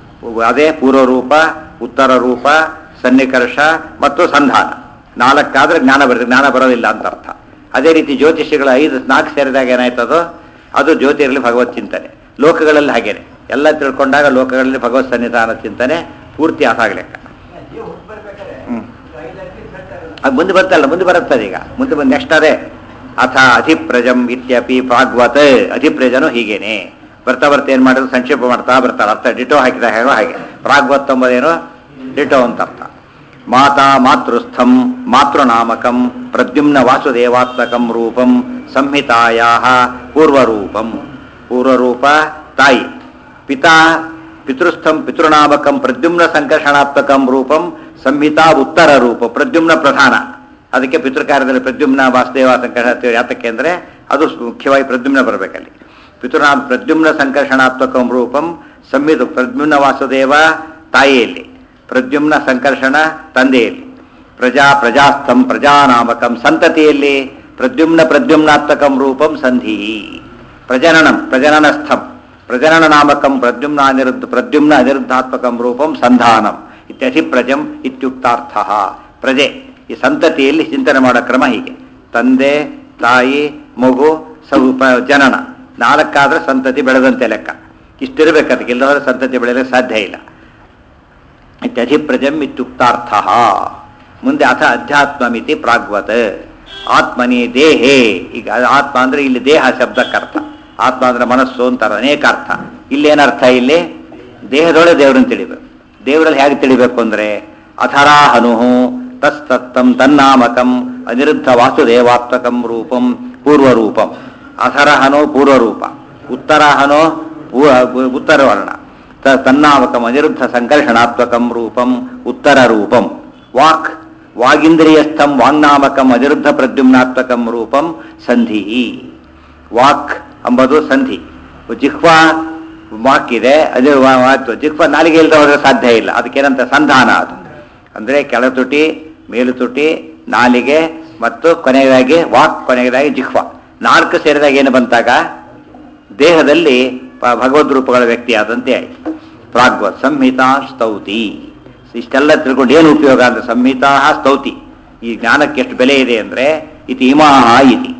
ಅದೇ ಪೂರ್ವರೂಪ ಉತ್ತರ ರೂಪ ಸನ್ನಿಕರ್ಷ ಮತ್ತು ಸಂಧಾನ ನಾಲ್ಕಾದ್ರೆ ಜ್ಞಾನ ಬರುತ್ತೆ ಜ್ಞಾನ ಬರೋದಿಲ್ಲ ಅಂತ ಅರ್ಥ ಅದೇ ರೀತಿ ಜ್ಯೋತಿಷಿಗಳು ಐದು ನಾಲ್ಕು ಸೇರಿದಾಗ ಏನಾಯ್ತದೋ ಅದು ಜ್ಯೋತಿರಲ್ಲಿ ಭಗವತ್ ಚಿಂತನೆ ಲೋಕಗಳಲ್ಲಿ ಹಾಗೇನೆ ಎಲ್ಲ ತಿಳ್ಕೊಂಡಾಗ ಲೋಕಗಳಲ್ಲಿ ಭಗವತ್ ಸನ್ನಿಧಾನ ಚಿಂತನೆ ಪೂರ್ತಿ ಆಸಾಗ್ಲೆಕ್ಕ ಜೀವ ಹುಟ್ಟು ಬರ್ಬೇಕಾದ್ರೆ ಹ್ಮ್. ಐದು ಅಕ್ಕಿ ಹೇಳ್ತಾರೆ ಅದು ಮುಂದೆ ಬರ್ತಲ್ಲ ಮುಂದೆ ಬರುತ್ತದೆ ಈಗ ಮುಂದೆ ಬಂದು ನೆಕ್ಸ್ಟ್ ಅದೇ ಅಥ ಅಧಿಪ್ರಜಂ ಇತ್ಯಪಿ ಪ್ರಾಗ್ವತ್ ಅಧಿಪ್ರಜನು ಹೀಗೇನೆ ಬರ್ತಾ ಬರ್ತಾ ಏನು ಮಾಡೋದು ಸಂಕ್ಷೇಪ ಮಾಡ್ತಾ ಬರ್ತಾರೆ ಅರ್ಥ ಡಿಟೋ ಹಾಕಿದ ಹೇಗೋ ಹಾಗೆ ಪ್ರಾಗ್ವತ್ ಎಂಬುದೇನು ಡಿಟೋ ಅಂತ ಅರ್ಥ ಮಾತಾ ಮಾತೃಸ್ಥಂ ಮಾತೃನಾಮಕಂ ಪ್ರದ್ಯುಮ್ನ ವಾಸುದೇವಾತ್ಮಕಂ ರೂಪಂ ಸಂಹಿತಾಯಾ ಪೂರ್ವರೂಪಂ ಪೂರ್ವರೂಪ ತಾಯಿ ಪಿತಾ ಪಿತೃಸ್ಥಂ ಪಿತೃನಾಮಕಂ ಪ್ರದ್ಯುಮ್ನ ಸಂಕರ್ಷಣಾತ್ಮಕಂ ರೂಪಂ ಸಂಹಿತಾ ಉತ್ತರ ರೂಪ ಪ್ರದ್ಯುಮ್ನ ಪ್ರಧಾನ ಅದಕ್ಕೆ ಪಿತೃಕಾರ್ಯದಲ್ಲಿ ಪ್ರದ್ಯುಮ್ನ ವಾಸುದೇವ ಸಂಕರ್ಷಣ ಅಂತೇಳಿ ಯಾತಕ್ಕೆ ಅಂದರೆ ಅದು ಮುಖ್ಯವಾಗಿ ಪ್ರದ್ಯುಮ್ನ ಬರಬೇಕಲ್ಲಿ ಪಿತೃನಾ ಪ್ರದ್ಯುಮ್ನ ಸಂಕರ್ಷಣಾತ್ಮಕಂ ರೂಪಂ ಸಂಹಿತ ಪ್ರದ್ಯುಮ್ನ ವಾಸುದೇವ ತಾಯಿಯಲ್ಲಿ ಪ್ರದ್ಯುಮ್ನ ಸಂಕರ್ಷಣ ತಂದೆಯಲ್ಲಿ ಪ್ರಜಾ ಪ್ರಜಾಸ್ಥಂ ಪ್ರಜಾನಾಮಕಂ ಸಂತತಿಯಲ್ಲಿ ಪ್ರದ್ಯುಮ್ನ ಪ್ರದ್ಯುಮ್ನಾತ್ಮಕಂ ರೂಪಂ ಸಂಧಿ ಪ್ರಜನನಂ ಪ್ರಜನನಸ್ಥಂ ಪ್ರಜನನ ನಾಮಕಂ ಪ್ರದ್ಯುಮ್ನ ಅನಿರುದ್ಧ ಪ್ರದ್ಯುಮ್ನ ಅನಿರುದ್ಧಾತ್ಮಕಂ ರೂಪಂ ಸಂಧಾನಂ ಇತ್ಯಧಿಪ್ರಜಂ ಇತ್ಯುಕ್ತಾರ್ಥ ಪ್ರಜೆ ಈ ಸಂತತಿಯಲ್ಲಿ ಚಿಂತನೆ ಮಾಡೋ ಕ್ರಮ ಹೀಗೆ ತಂದೆ ತಾಯಿ ಮಗು ಸ್ವಲ್ಪ ಜನನ ನಾಲ್ಕಾದ್ರೆ ಸಂತತಿ ಬೆಳೆದಂತೆ ಲೆಕ್ಕ ಇಷ್ಟಿರ್ಬೇಕು ಅದಕ್ಕೆ ಇಲ್ಲದ್ರೆ ಸಂತತಿ ಬೆಳೆಯಲಿಕ್ಕೆ ಸಾಧ್ಯ ಇಲ್ಲ ಇತ್ಯಧಿಪ್ರಜಂ ಇತ್ಯುಕ್ತಾರ್ಥ ಮುಂದೆ ಅಥ ಅಧ್ಯಾತ್ಮಮಿತಿ ಪ್ರಾಗ್ವತ್ ಆತ್ಮನಿ ದೇಹೇ ಈಗ ಆತ್ಮ ಅಂದ್ರೆ ಇಲ್ಲಿ ದೇಹ ಶಬ್ದಕ್ಕರ್ಥ ಆತ್ಮ ಅಂದ್ರೆ ಮನಸ್ಸು ಅಂತಾರೆ ಅನೇಕ ಅರ್ಥ ಇಲ್ಲೇನರ್ಥ ಇಲ್ಲಿ ದೇಹದೊಳಗೆ ದೇವರನ್ನು ತಿಳಿಬೇಕು ದೇವರಲ್ಲಿ ಹೇಗೆ ತಿಳಿಬೇಕು ಅಂದ್ರೆ ಅಥರಾಹನು ತಸ್ತತ್ತಂ ತನ್ನಾಮಕಂ ಅನಿರುದ್ಧ ವಾಸುದೇವಾತ್ಮಕಂ ರೂಪಂ ಪೂರ್ವರೂಪಂ ಅಥರಹನೋ ಪೂರ್ವರೂಪ ಉತ್ತರಹನೋ ಪೂ- ಉತ್ತರ ವರ್ಣ ತ- ತನ್ನಾಮಕಂ ಅನಿರುದ್ಧ ಸಂಕರ್ಷಣಾತ್ಮಕಂ ರೂಪಂ ಉತ್ತರ ರೂಪಂ ವಾಕ್ ವಾಗೀಂದ್ರಿಯಸ್ಥಂ ವಾಂಗ್ನಾಮಕಂ ಅನಿರುದ್ಧ ಪ್ರದ್ಯುಮ್ನಾತ್ಮಕಂ ರೂಪಂ ಸಂಧಿ ವಾಕ್ ಎಂಬುದು ಸಂಧಿ ಜಿಹ್ವಾ ವಾಕ್ ಇದೆ ಅದು ವಾ- ವಾಕ್- ಜಿಹ್ವಾ ನಾಲಿಗೆ ಇಲ್ಲದೆ ಹೋದ್ರೆ ಸಾಧ್ಯ ಇಲ್ಲ ಅದಕ್ಕೇನಂತ ಸಂಧಾನ ಅದು ಅಂದರೆ ಕೆಳತುಟಿ ಮೇಲುತುಟಿ ನಾಲಿಗೆ ಮತ್ತು ಕೊನೆಯದಾಗಿ ವಾಕ್ ಕೊನೆಯದಾಗಿ ಜಿಹ್ವಾ ನಾಲ್ಕು ಸೇರಿದಾಗ ಏನು ಬಂತಾಗ ದೇಹದಲ್ಲಿ ಪ- ಭಗವದ್ ರೂಪಗಳ ವ್ಯಕ್ತಿ ಆದಂತೆ ಆಯಿತು ಪ್ರಾಗ್ವತ್ ಸಂಹಿತಾ ಸ್ತೌತಿ ಇಷ್ಟೆಲ್ಲ ತಿಳ್ಕೊಂಡು ಏನು ಉಪಯೋಗ ಅಂದ್ರೆ ಸಂಹಿತಾ ಸ್ತೌತಿ ಈ ಜ್ಞಾನಕ್ಕೆ ಎಷ್ಟು ಬೆಲೆ ಇದೆ ಅಂದರೆ ಇತಿ ಇಮಾಹ ಇತಿ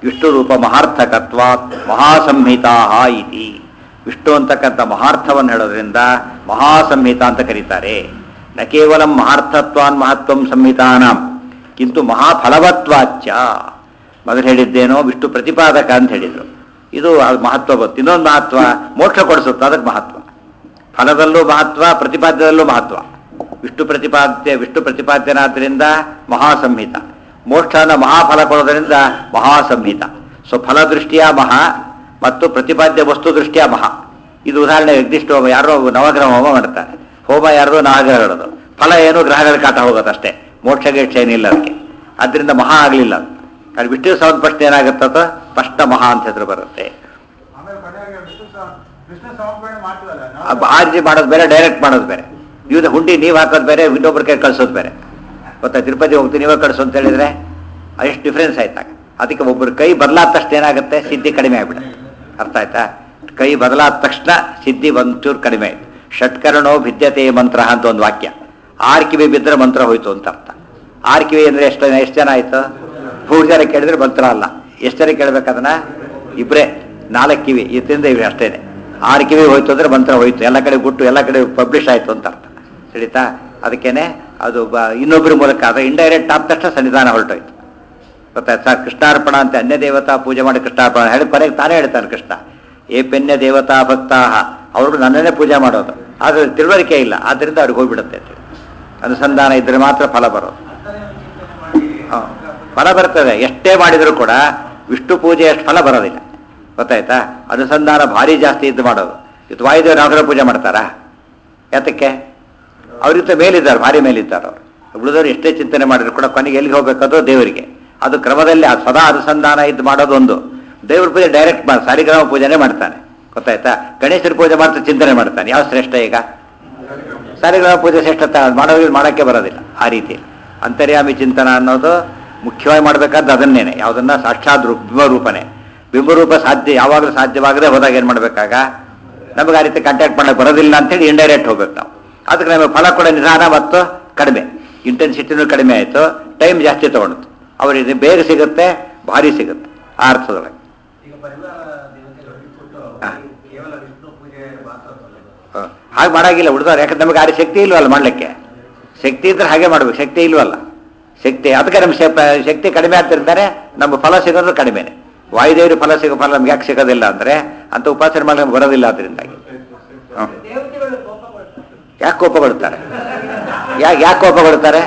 ವಿಷ್ಣು ರೂಪ ಮಹಾರ್ಥಕತ್ವಾತ್ ಮಹಾಸಂಹಿತಾ ಇತಿ ವಿಷ್ಣು ಅಂತಕ್ಕಂಥ ಮಹಾರ್ಥವನ್ನು ಹೇಳೋದ್ರಿಂದ ಮಹಾಸಂಹಿತ ಅಂತ ಕರೀತಾರೆ ನ ಕೇವಲ ಮಹಾರ್ಥತ್ವಾನ್ ಮಹತ್ವಂ ಸಂಹಿತಾನಾಂ ಕಿಂತು ಮಹಾಫಲವತ್ವಾಚ್ಚ ಮೊದಲು ಹೇಳಿದ್ದೇನೋ ವಿಷ್ಣು ಪ್ರತಿಪಾದಕ ಅಂತ ಹೇಳಿದರು ಇದು ಅದು ಮಹತ್ವ ಬಂತು ಇನ್ನೊಂದು ಮಹತ್ವ ಮೋಕ್ಷ ಕೊಡಿಸುತ್ತೆ ಅದಕ್ಕೆ ಮಹತ್ವ ಫಲದಲ್ಲೂ ಮಹತ್ವ ಪ್ರತಿಪಾದ್ಯದಲ್ಲೂ ಮಹತ್ವ ವಿಷ್ಣು ಪ್ರತಿಪಾದ್ಯ ವಿಷ್ಣು ಪ್ರತಿಪಾದ್ಯನಾದ್ರಿಂದ ಮಹಾಸಂಹಿತ ಮೋಕ್ಷನ ಮಹಾಫಲ ಕೊಡೋದ್ರಿಂದ ಮಹಾಸಂಹಿತ ಸೊ ಫಲದೃಷ್ಟಿಯ ಮಹಾ ಮತ್ತು ಪ್ರತಿಪಾದ್ಯ ವಸ್ತು ದೃಷ್ಟಿಯ ಮಹಾ ಇದು ಉದಾಹರಣೆ ನಿರ್ದಿಷ್ಟ ಹೋಮ ಯಾರೋ ನವಗ್ರಹ ಹೋಮ ಮಾಡ್ತಾರೆ ಹೋಮ ಯಾರ್ದೋ ನವಗ್ರಹ ಹೇಳೋದು ಫಲ ಏನು ಗ್ರಹಗಳ ಕಾಟ ಹೋಗೋದಷ್ಟೇ ಮೋಕ್ಷ ಗೀಕ್ಷ ಏನಿಲ್ಲ ಅದಕ್ಕೆ ಅದರಿಂದ ಮಹಾ ಆಗಲಿಲ್ಲ ಅದು ಅದು ವಿಷ್ಣು ಸಂಬಂಧ ಪ್ರಶ್ನೆ ಏನಾಗುತ್ತದ ಸ್ಪಷ್ಟ ಮಹಾ ಅಂತ ಹೆಸರು ಬರುತ್ತೆ ಆಮೇಲೆ ಕೊನೆಗೆ ವಿಷ್ಣು ಸ- ವಿಷ್ಣು ಸಮರ್ಪಣೆ ಮಾಡ್ತೀವಲ್ಲ ಆ ನಾವು ಆ ರೀತಿ ಮಾಡೋದು ಬೇರೆ ಡೈರೆಕ್ಟ್ ಮಾಡೋದು ಬೇರೆ ಇವ್ದು ಹುಂಡಿ ನೀವು ಹಾಕೋದು ಬೇರೆ ಇನ್ನೊಬ್ರ ಕೈ ಕಳ್ಸೋದು ಬೇರೆ ಗೊತ್ತಾ ತಿರುಪತಿ ಹೋಗ್ತೀನಿ ನೀವೇ ಕಳಿಸು ಅಂತ ಹೇಳಿದ್ರೆ ಎಷ್ಟು ಡಿಫ್ರೆನ್ಸ್ ಆಯ್ತಾಗ ಅದಕ್ಕೆ ಒಬ್ಬರ ಕೈ ಬದಲಾದ ತಕ್ಷಣ ಏನಾಗುತ್ತೆ ಸಿದ್ಧಿ ಕಡಿಮೆ ಆಗ್ಬಿಡುತ್ತೆ ಅರ್ಥ ಆಯ್ತಾ ಕೈ ಬದಲಾದ ತಕ್ಷಣ ಸಿದ್ಧಿ ಒಂಚೂರು ಕಡಿಮೆ ಆಯ್ತು ಷಟ್ಕರಣೋ ಭಿದ್ಯತೆ ಮಂತ್ರ ಅಂತ ಒಂದು ವಾಕ್ಯ ಆರು ಕಿವಿ ಬಿದ್ದರೆ ಮಂತ್ರ ಹೋಯ್ತು ಅಂತ ಅರ್ಥ ಆರು ಕಿವಿ ಅಂದರೆ ಎಷ್ಟು ಎಷ್ಟು ಜನ ಆಯ್ತು ಮೂರು ಜನ ಕೇಳಿದ್ರೆ ಮಂತ್ರ ಅಲ್ಲ ಎಷ್ಟು ಜನ ಕೇಳ್ಬೇಕದನ್ನ ಇಬ್ಬರೇ ನಾಲ್ಕು ಕಿವಿ ಇದರಿಂದ ಇವೆ ಅಷ್ಟೇನೆ ಆರು ಕಿವಿ ಹೋಯ್ತು ಅಂದ್ರೆ ಮಂತ್ರ ಹೋಯ್ತು ಎಲ್ಲ ಕಡೆ ಬಿಟ್ಟು ಎಲ್ಲ ಕಡೆ ಪಬ್ಲಿಷ್ ಆಯ್ತು ಅಂತ ಅರ್ಥ ತಿಳಿತಾ ಅದಕ್ಕೇನೆ ಅದು ಬ- ಇನ್ನೊಬ್ಬರ ಮೂಲಕ ಅದು ಇಂಡೈರೆಕ್ಟ್ ಆದ ತಕ್ಷಣ ಸನ್ನಿಧಾನ ಹೊರಟೋಯ್ತು ಗೊತ್ತಾಯ್ತು ಸರ್ ಕೃಷ್ಣಾರ್ಪಣ ಅಂತ ಅನ್ಯ ದೇವತಾ ಪೂಜೆ ಮಾಡಿ ಕೃಷ್ಣಾರ್ಪಣ ಹೇಳಿ ಕೊನೆಗೆ ತಾನೇ ಹೇಳ್ತಾನೆ ಕೃಷ್ಣ ಏ ಪೆನ್ಯ ದೇವತಾ ಭಕ್ತಾಹ ಅವರು ನನ್ನನ್ನೇ ಪೂಜೆ ಮಾಡೋದು ಆದರೆ ತಿಳುವಳಿಕೆ ಇಲ್ಲ ಆದ್ದರಿಂದ ಅವ್ರಿಗೆ ಹೋಗ್ಬಿಡುತ್ತೆ ಅಂತ ಹೇಳಿ. ಅನುಸಂಧಾನ ಇದ್ರೆ ಮಾತ್ರ ಫಲ ಬರೋದು ಹ. ಫಲ ಬರ್ತದೆ ಎಷ್ಟೇ ಮಾಡಿದರೂ ಕೂಡ ವಿಷ್ಣು ಪೂಜೆ ಅಷ್ಟು ಫಲ ಬರೋದಿಲ್ಲ ಗೊತ್ತಾಯ್ತಾ ಅನುಸಂಧಾನ ಭಾರಿ ಜಾಸ್ತಿ ಇದ್ದು ಮಾಡೋದು ಇದು ವಾಯುದೇವ ನಾಗರ ಪೂಜೆ ಮಾಡ್ತಾರಾ ಯಾತಕ್ಕೆ ಅವ್ರಿಗಿಂತ ಮೇಲಿದ್ದಾರೆ ಭಾರಿ ಮೇಲಿದ್ದಾರೆ ಅವರು ಉಳಿದವರು ಎಷ್ಟೇ ಚಿಂತನೆ ಮಾಡಿದ್ರು ಕೂಡ ಕೊನೆಗೆ ಎಲ್ಲಿಗೆ ಹೋಗ್ಬೇಕದು ದೇವರಿಗೆ ಅದು ಕ್ರಮದಲ್ಲಿ ಅದು ಸದಾ ಅನುಸಂಧಾನ ಇದ್ದು ಮಾಡೋದು ಒಂದು ದೇವ್ರ ಪೂಜೆ ಡೈರೆಕ್ಟ್ ಮಾಡಿ ಸಾರಿಗ್ರಾಮ ಪೂಜೆನೇ ಮಾಡ್ತಾನೆ ಗೊತ್ತಾಯ್ತಾ ಗಣೇಶನ ಪೂಜೆ ಮಾಡ್ತಾ ಚಿಂತನೆ ಮಾಡ್ತಾನೆ ಯಾವ ಶ್ರೇಷ್ಠ ಈಗ ಸಾರಿಗ್ರಾಮ ಪೂಜೆ ಶ್ರೇಷ್ಠತೆ ಅದು ಮಾಡೋರಿಗೆ ಮಾಡೋಕ್ಕೆ ಬರೋದಿಲ್ಲ ಆ ರೀತಿ ಅಂತರ್ಯಾಮಿ ಚಿಂತನ ಅನ್ನೋದು ಮುಖ್ಯವಾಗಿ ಮಾಡಬೇಕಾದ್ದು ಅದನ್ನೇನೆ ಯಾವುದನ್ನ ಸಾಕ್ಷಾತ್ ರೂಪ ಬಿಂಬರೂಪನೇ ಬಿಂಬರೂಪ ಸಾಧ್ಯ ಯಾವಾಗಲೂ ಸಾಧ್ಯವಾಗದೆ ಹೋದಾಗ ಏನು ಮಾಡಬೇಕಾಗ ನಮಗೆ ಆ ರೀತಿ ಕಾಂಟ್ಯಾಕ್ಟ್ ಮಾಡಕ್ಕೆ ಬರೋದಿಲ್ಲ ಅಂತೇಳಿ ಇಂಡೈರೆಕ್ಟ್ ಹೋಗ್ಬೇಕು ನಾವು ಅದಕ್ಕೆ ನಮಗೆ ಫಲ ಕೊಡೋ ನಿಧಾನ ಮತ್ತು ಕಡಿಮೆ ಇಂಟೆನ್ಸಿಟಿನೂ ಕಡಿಮೆ ಆಯಿತು ಟೈಮ್ ಜಾಸ್ತಿ ತೊಗೊಂಡಿತು ಅವರಿಗೆ ಬೇಗ ಸಿಗುತ್ತೆ ಭಾರಿ ಸಿಗುತ್ತೆ ಆ ಅರ್ಥದೊಳಗೆ ಈಗ ಪರಿವಾರ ದೇವತೆಗಳು ಬಿಟ್ಬಿಟ್ಟು ಹಾ. ಕೇವಲ ವಿಷ್ಣು ಪೂಜೆ ಮಾತ್ರ ಅಲ್ಲ. ಹ. ಹಾಗೆ ಮಾಡಾಗಿಲ್ಲ ಉಳಿದವ್ರು ಯಾಕಂದ್ರೆ ನಮಗೆ ಆ ಶಕ್ತಿ ಇಲ್ವಲ್ಲ ಮಾಡಲಿಕ್ಕೆ ಶಕ್ತಿ ಇದ್ರೆ ಹಾಗೆ ಮಾಡ್ಬೇಕು ಶಕ್ತಿ ಇಲ್ವಲ್ಲ ಶಕ್ತಿ ಅದಕ್ಕೆ ನಮ್ಮ ಶಕ್- ಶಕ್ತಿ ಕಡಿಮೆ ಆಗ್ತಿರ್ತಾರೆ ನಮ್ಮ ಫಲ ಸಿಗೋದು ಕಡಿಮೆನೆ ವಾಯುದೇವರು ಫಲ ಸಿಗೋ ಫಲ ನಮ್ಗೆ ಯಾಕೆ ಸಿಗೋದಿಲ್ಲ ಅಂದರೆ ಅಂತ ಉಪಾಸನೆ ಮಾಡಿ ನಮ್ಗೆ ಬರೋದಿಲ್ಲ ಅದರಿಂದಾಗಿ ಹ. ದೇವತೆಗಳು ಕೋಪ ಕೊಡ್ತಾರೆ ಯಾಕೆ ಕೋಪಗೊಳ್ತಾರೆ ಯಾಕೆ ಯಾಕೆ ಕೋಪಗೊಳ್ತಾರೆ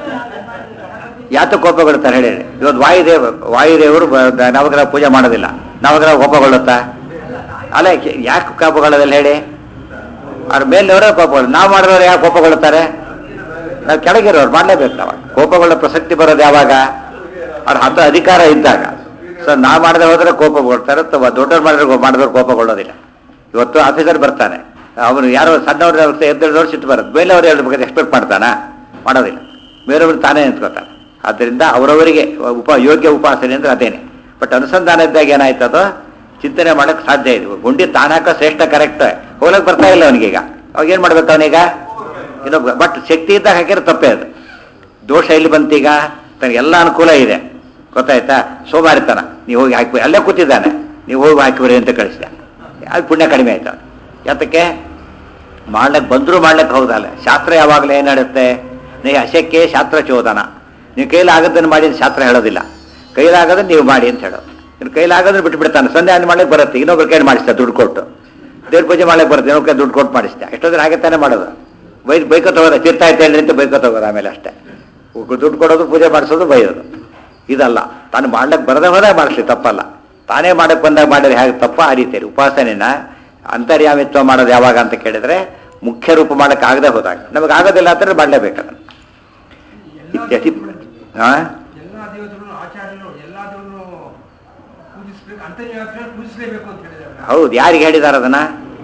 ಯಾತ ಕೋಪಗೊಳ್ತಾರೆ ಹೇಳಿ ಇವತ್ತು ವಾಯುದೇವ ವಾಯುದೇವರು ಬ- ದ- ನವಗ್ರಹ ಪೂಜೆ ಮಾಡೋದಿಲ್ಲ ನವಗ್ರಹ ಕೋಪಗೊಳ್ಳುತ್ತಾ ಅಲ್ಲ ಯಾಕೆ- ಯಾಕೆ ಕೋಪಗೊಳ್ಳೋದಿಲ್ಲ ಹೇಳಿ ಅವ್ರ ಮೇಲಿನವರೇ ಕೋಪಗಳು ನಾವು ಮಾಡಿದವರು ಯಾಕೆ ಕೋಪಗೊಳ್ಳುತ್ತಾರೆ ನಾವು ಕೆಳಗಿರೋರು ಮಾಡಲೇಬೇಕು ನಾವು ಕೋಪಗೊಳ್ಳೋ ಪ್ರಸಕ್ತಿ ಬರೋದು ಯಾವಾಗ ಅವ್ರ ಹತ್ತು ಅಧಿಕಾರ ಇದ್ದಾಗ ಸೊ ನಾವು ಮಾಡದೆ ಹೋದ್ರೆ ಕೋಪಗೊಳ್ತಾರೆ ಅಥವಾ ದೊಡ್ಡವ್ರು ಮಾಡಿದ್ರೆ ಮಾಡಿದವ್ರು ಕೋಪಗೊಳ್ಳೋದಿಲ್ಲ ಇವತ್ತು ಆಫೀಸರ್ ಬರ್ತಾನೆ ಅವನು ಯಾರೋ ಸಣ್ಣವ್ರು ಎದ್ದೇಳಿದವ್ರು ಸಿಟ್ಟು ಬರುತ್ತೆ ಮೇಲವ್ರು ಹೇಳ್ಬೇಕಾದ್ರೆ ಎಕ್ಸ್ಪೆಕ್ಟ್ ಮಾಡ್ತಾನಾ ಮಾಡೋದಿಲ್ಲ ಬೇರೆಯವ್ರು ತಾನೇ ನಿಂತ್ಕೊತಾನೆ ಆದ್ದರಿಂದ ಅವರವರಿಗೆ ಉಪ ಯೋಗ್ಯ ಉಪಾಸನೆ ಅಂದ್ರೆ ಅದೇನೆ ಬಟ್ ಅನುಸಂಧಾನ ಇದ್ದಾಗ ಏನಾಯ್ತದೋ ಚಿಂತನೆ ಮಾಡಕ್ಕೆ ಸಾಧ್ಯ ಇದೆ ಗುಂಡಿ ತಾನಾಕ ಶ್ರೇಷ್ಠ ಕರೆಕ್ಟ್ ಹೋಗ್ಲಕ್ಕೆ ಬರ್ತಾ ಇಲ್ಲ ಅವನಿಗೀಗ ಅವಾಗ ಏನು ಮಾಡ್ಬೇಕು ಅವನೀಗ ಇನ್ನೊಬ್ಬ ಬಟ್ ಶಕ್ತಿ ಇದ್ದಾಗ ಹಾಕಿರೋ ತಪ್ಪೇ ಅದು ದೋಷ ಎಲ್ಲಿ ಬಂತೀಗ ತನಗೆ ಎಲ್ಲ ಅನುಕೂಲ ಇದೆ ಗೊತ್ತಾಯ್ತಾ ಸೋಮಾರಿತನ ನೀವು ಹೋಗಿ ಹಾಕಿ ಅಲ್ಲೇ ಕೂತಿದ್ದಾನೆ ನೀವು ಹೋಗಿ ಹಾಕಿಬಿಡಿ ಅಂತ ಕಳಿಸಿದೆ ಅದು ಪುಣ್ಯ ಕಡಿಮೆ ಆಯ್ತು ಯಾತಕ್ಕೆ ಮಾಡ್ಲಿಕ್ಕೆ ಬಂದರೂ ಮಾಡ್ಲಿಕ್ಕೆ ಹೌದಲ್ಲ ಶಾಸ್ತ್ರ ಯಾವಾಗಲೂ ಏನು ಹೇಳುತ್ತೆ ನೀವು ಅಶಕ್ಕೆ ಶಾಸ್ತ್ರ ಚೋದನ ನೀವು ಕೈಲಾಗದನ್ನು ಮಾಡಿ ಅಂತ ಶಾಸ್ತ್ರ ಹೇಳೋದಿಲ್ಲ ಕೈಲಾಗದನ್ನು ನೀವು ಮಾಡಿ ಅಂತ ಹೇಳೋದು ಇನ್ನು ಕೈಲಾಗದ್ರೆ ಬಿಟ್ಟು ಬಿಡ್ತಾನೆ ಸಂಧ್ಯಾ ಮಾಡ್ಲಿಕ್ಕೆ ಬರುತ್ತೆ ಇನ್ನೊಬ್ರು ಕೈ ಮಾಡಿಸ್ತಾ ದುಡ್ಡು ಕೊಟ್ಟು ದೇವ್ರ ಪೂಜೆ ಮಾಡ್ಲಿಕ್ಕೆ ಬರುತ್ತೆ ಇನ್ನೊಬ್ರು ಕೈ ದುಡ್ಡು ಕೊಟ್ಟು ಮಾಡಿಸ್ತಾ ಎಷ್ಟೊಂದ್ರೆ ಹಾಗೆ ತಾನೇ ಮಾಡೋದು ಬೈ ಬೈಕ ತಗೋದ ತೀರ್ಥ ಆಯ್ತು ಹೇಳಿ ಅಂತ ಬೈಕ ತಗೋದು ಆಮೇಲೆ ಅಷ್ಟೇ ದುಡ್ಡು ಕೊಡೋದು ಪೂಜೆ ಮಾಡಿಸೋದು ಬೈಯೋದು ಇದಲ್ಲ ತಾನು ಮಾಡ್ಲಿಕ್ಕೆ ಬರದೇ ಹೋದಾಗ ಮಾಡಿಸ್ಲಿ ತಪ್ಪಲ್ಲ ತಾನೇ ಮಾಡಕ್ಕೆ ಬಂದಾಗ ಮಾಡಿದ್ರೆ ಹೇಗೆ ತಪ್ಪ ಆ ರೀತಿಯಲ್ಲಿ ಉಪಾಸನೆನ ಅಂತರ್ಯಾಮಿತ್ವ ಮಾಡೋದು ಯಾವಾಗ ಅಂತ ಕೇಳಿದ್ರೆ ಮುಖ್ಯ ರೂಪ ಮಾಡಕ್ಕೆ ಆಗದೆ ಹೋದಾಗ ನಮಗೆ ಆಗೋದಿಲ್ಲ ಅಂತಂದ್ರೆ ಮಾಡಲೇಬೇಕು ಅದನ್ನು ಇತ್ಯತಿ ಹಾಂ ಎಲ್ಲ ದೇವತೆಗಳು ಆಚಾರ್ಯರು ಎಲ್ಲ ದೇವರನ್ನು ಪೂಜಿಸ್ಬೇಕು ಅಂತರ್ಯಾತ್ರೆ ಪೂಜಿಸಲೇಬೇಕು ಅಂತ ಹೇಳಿದ್ದಾರೆ ಹೌದು ಯಾರಿಗೆ ಹೇಳಿದಾರೆ ಅದನ್ನ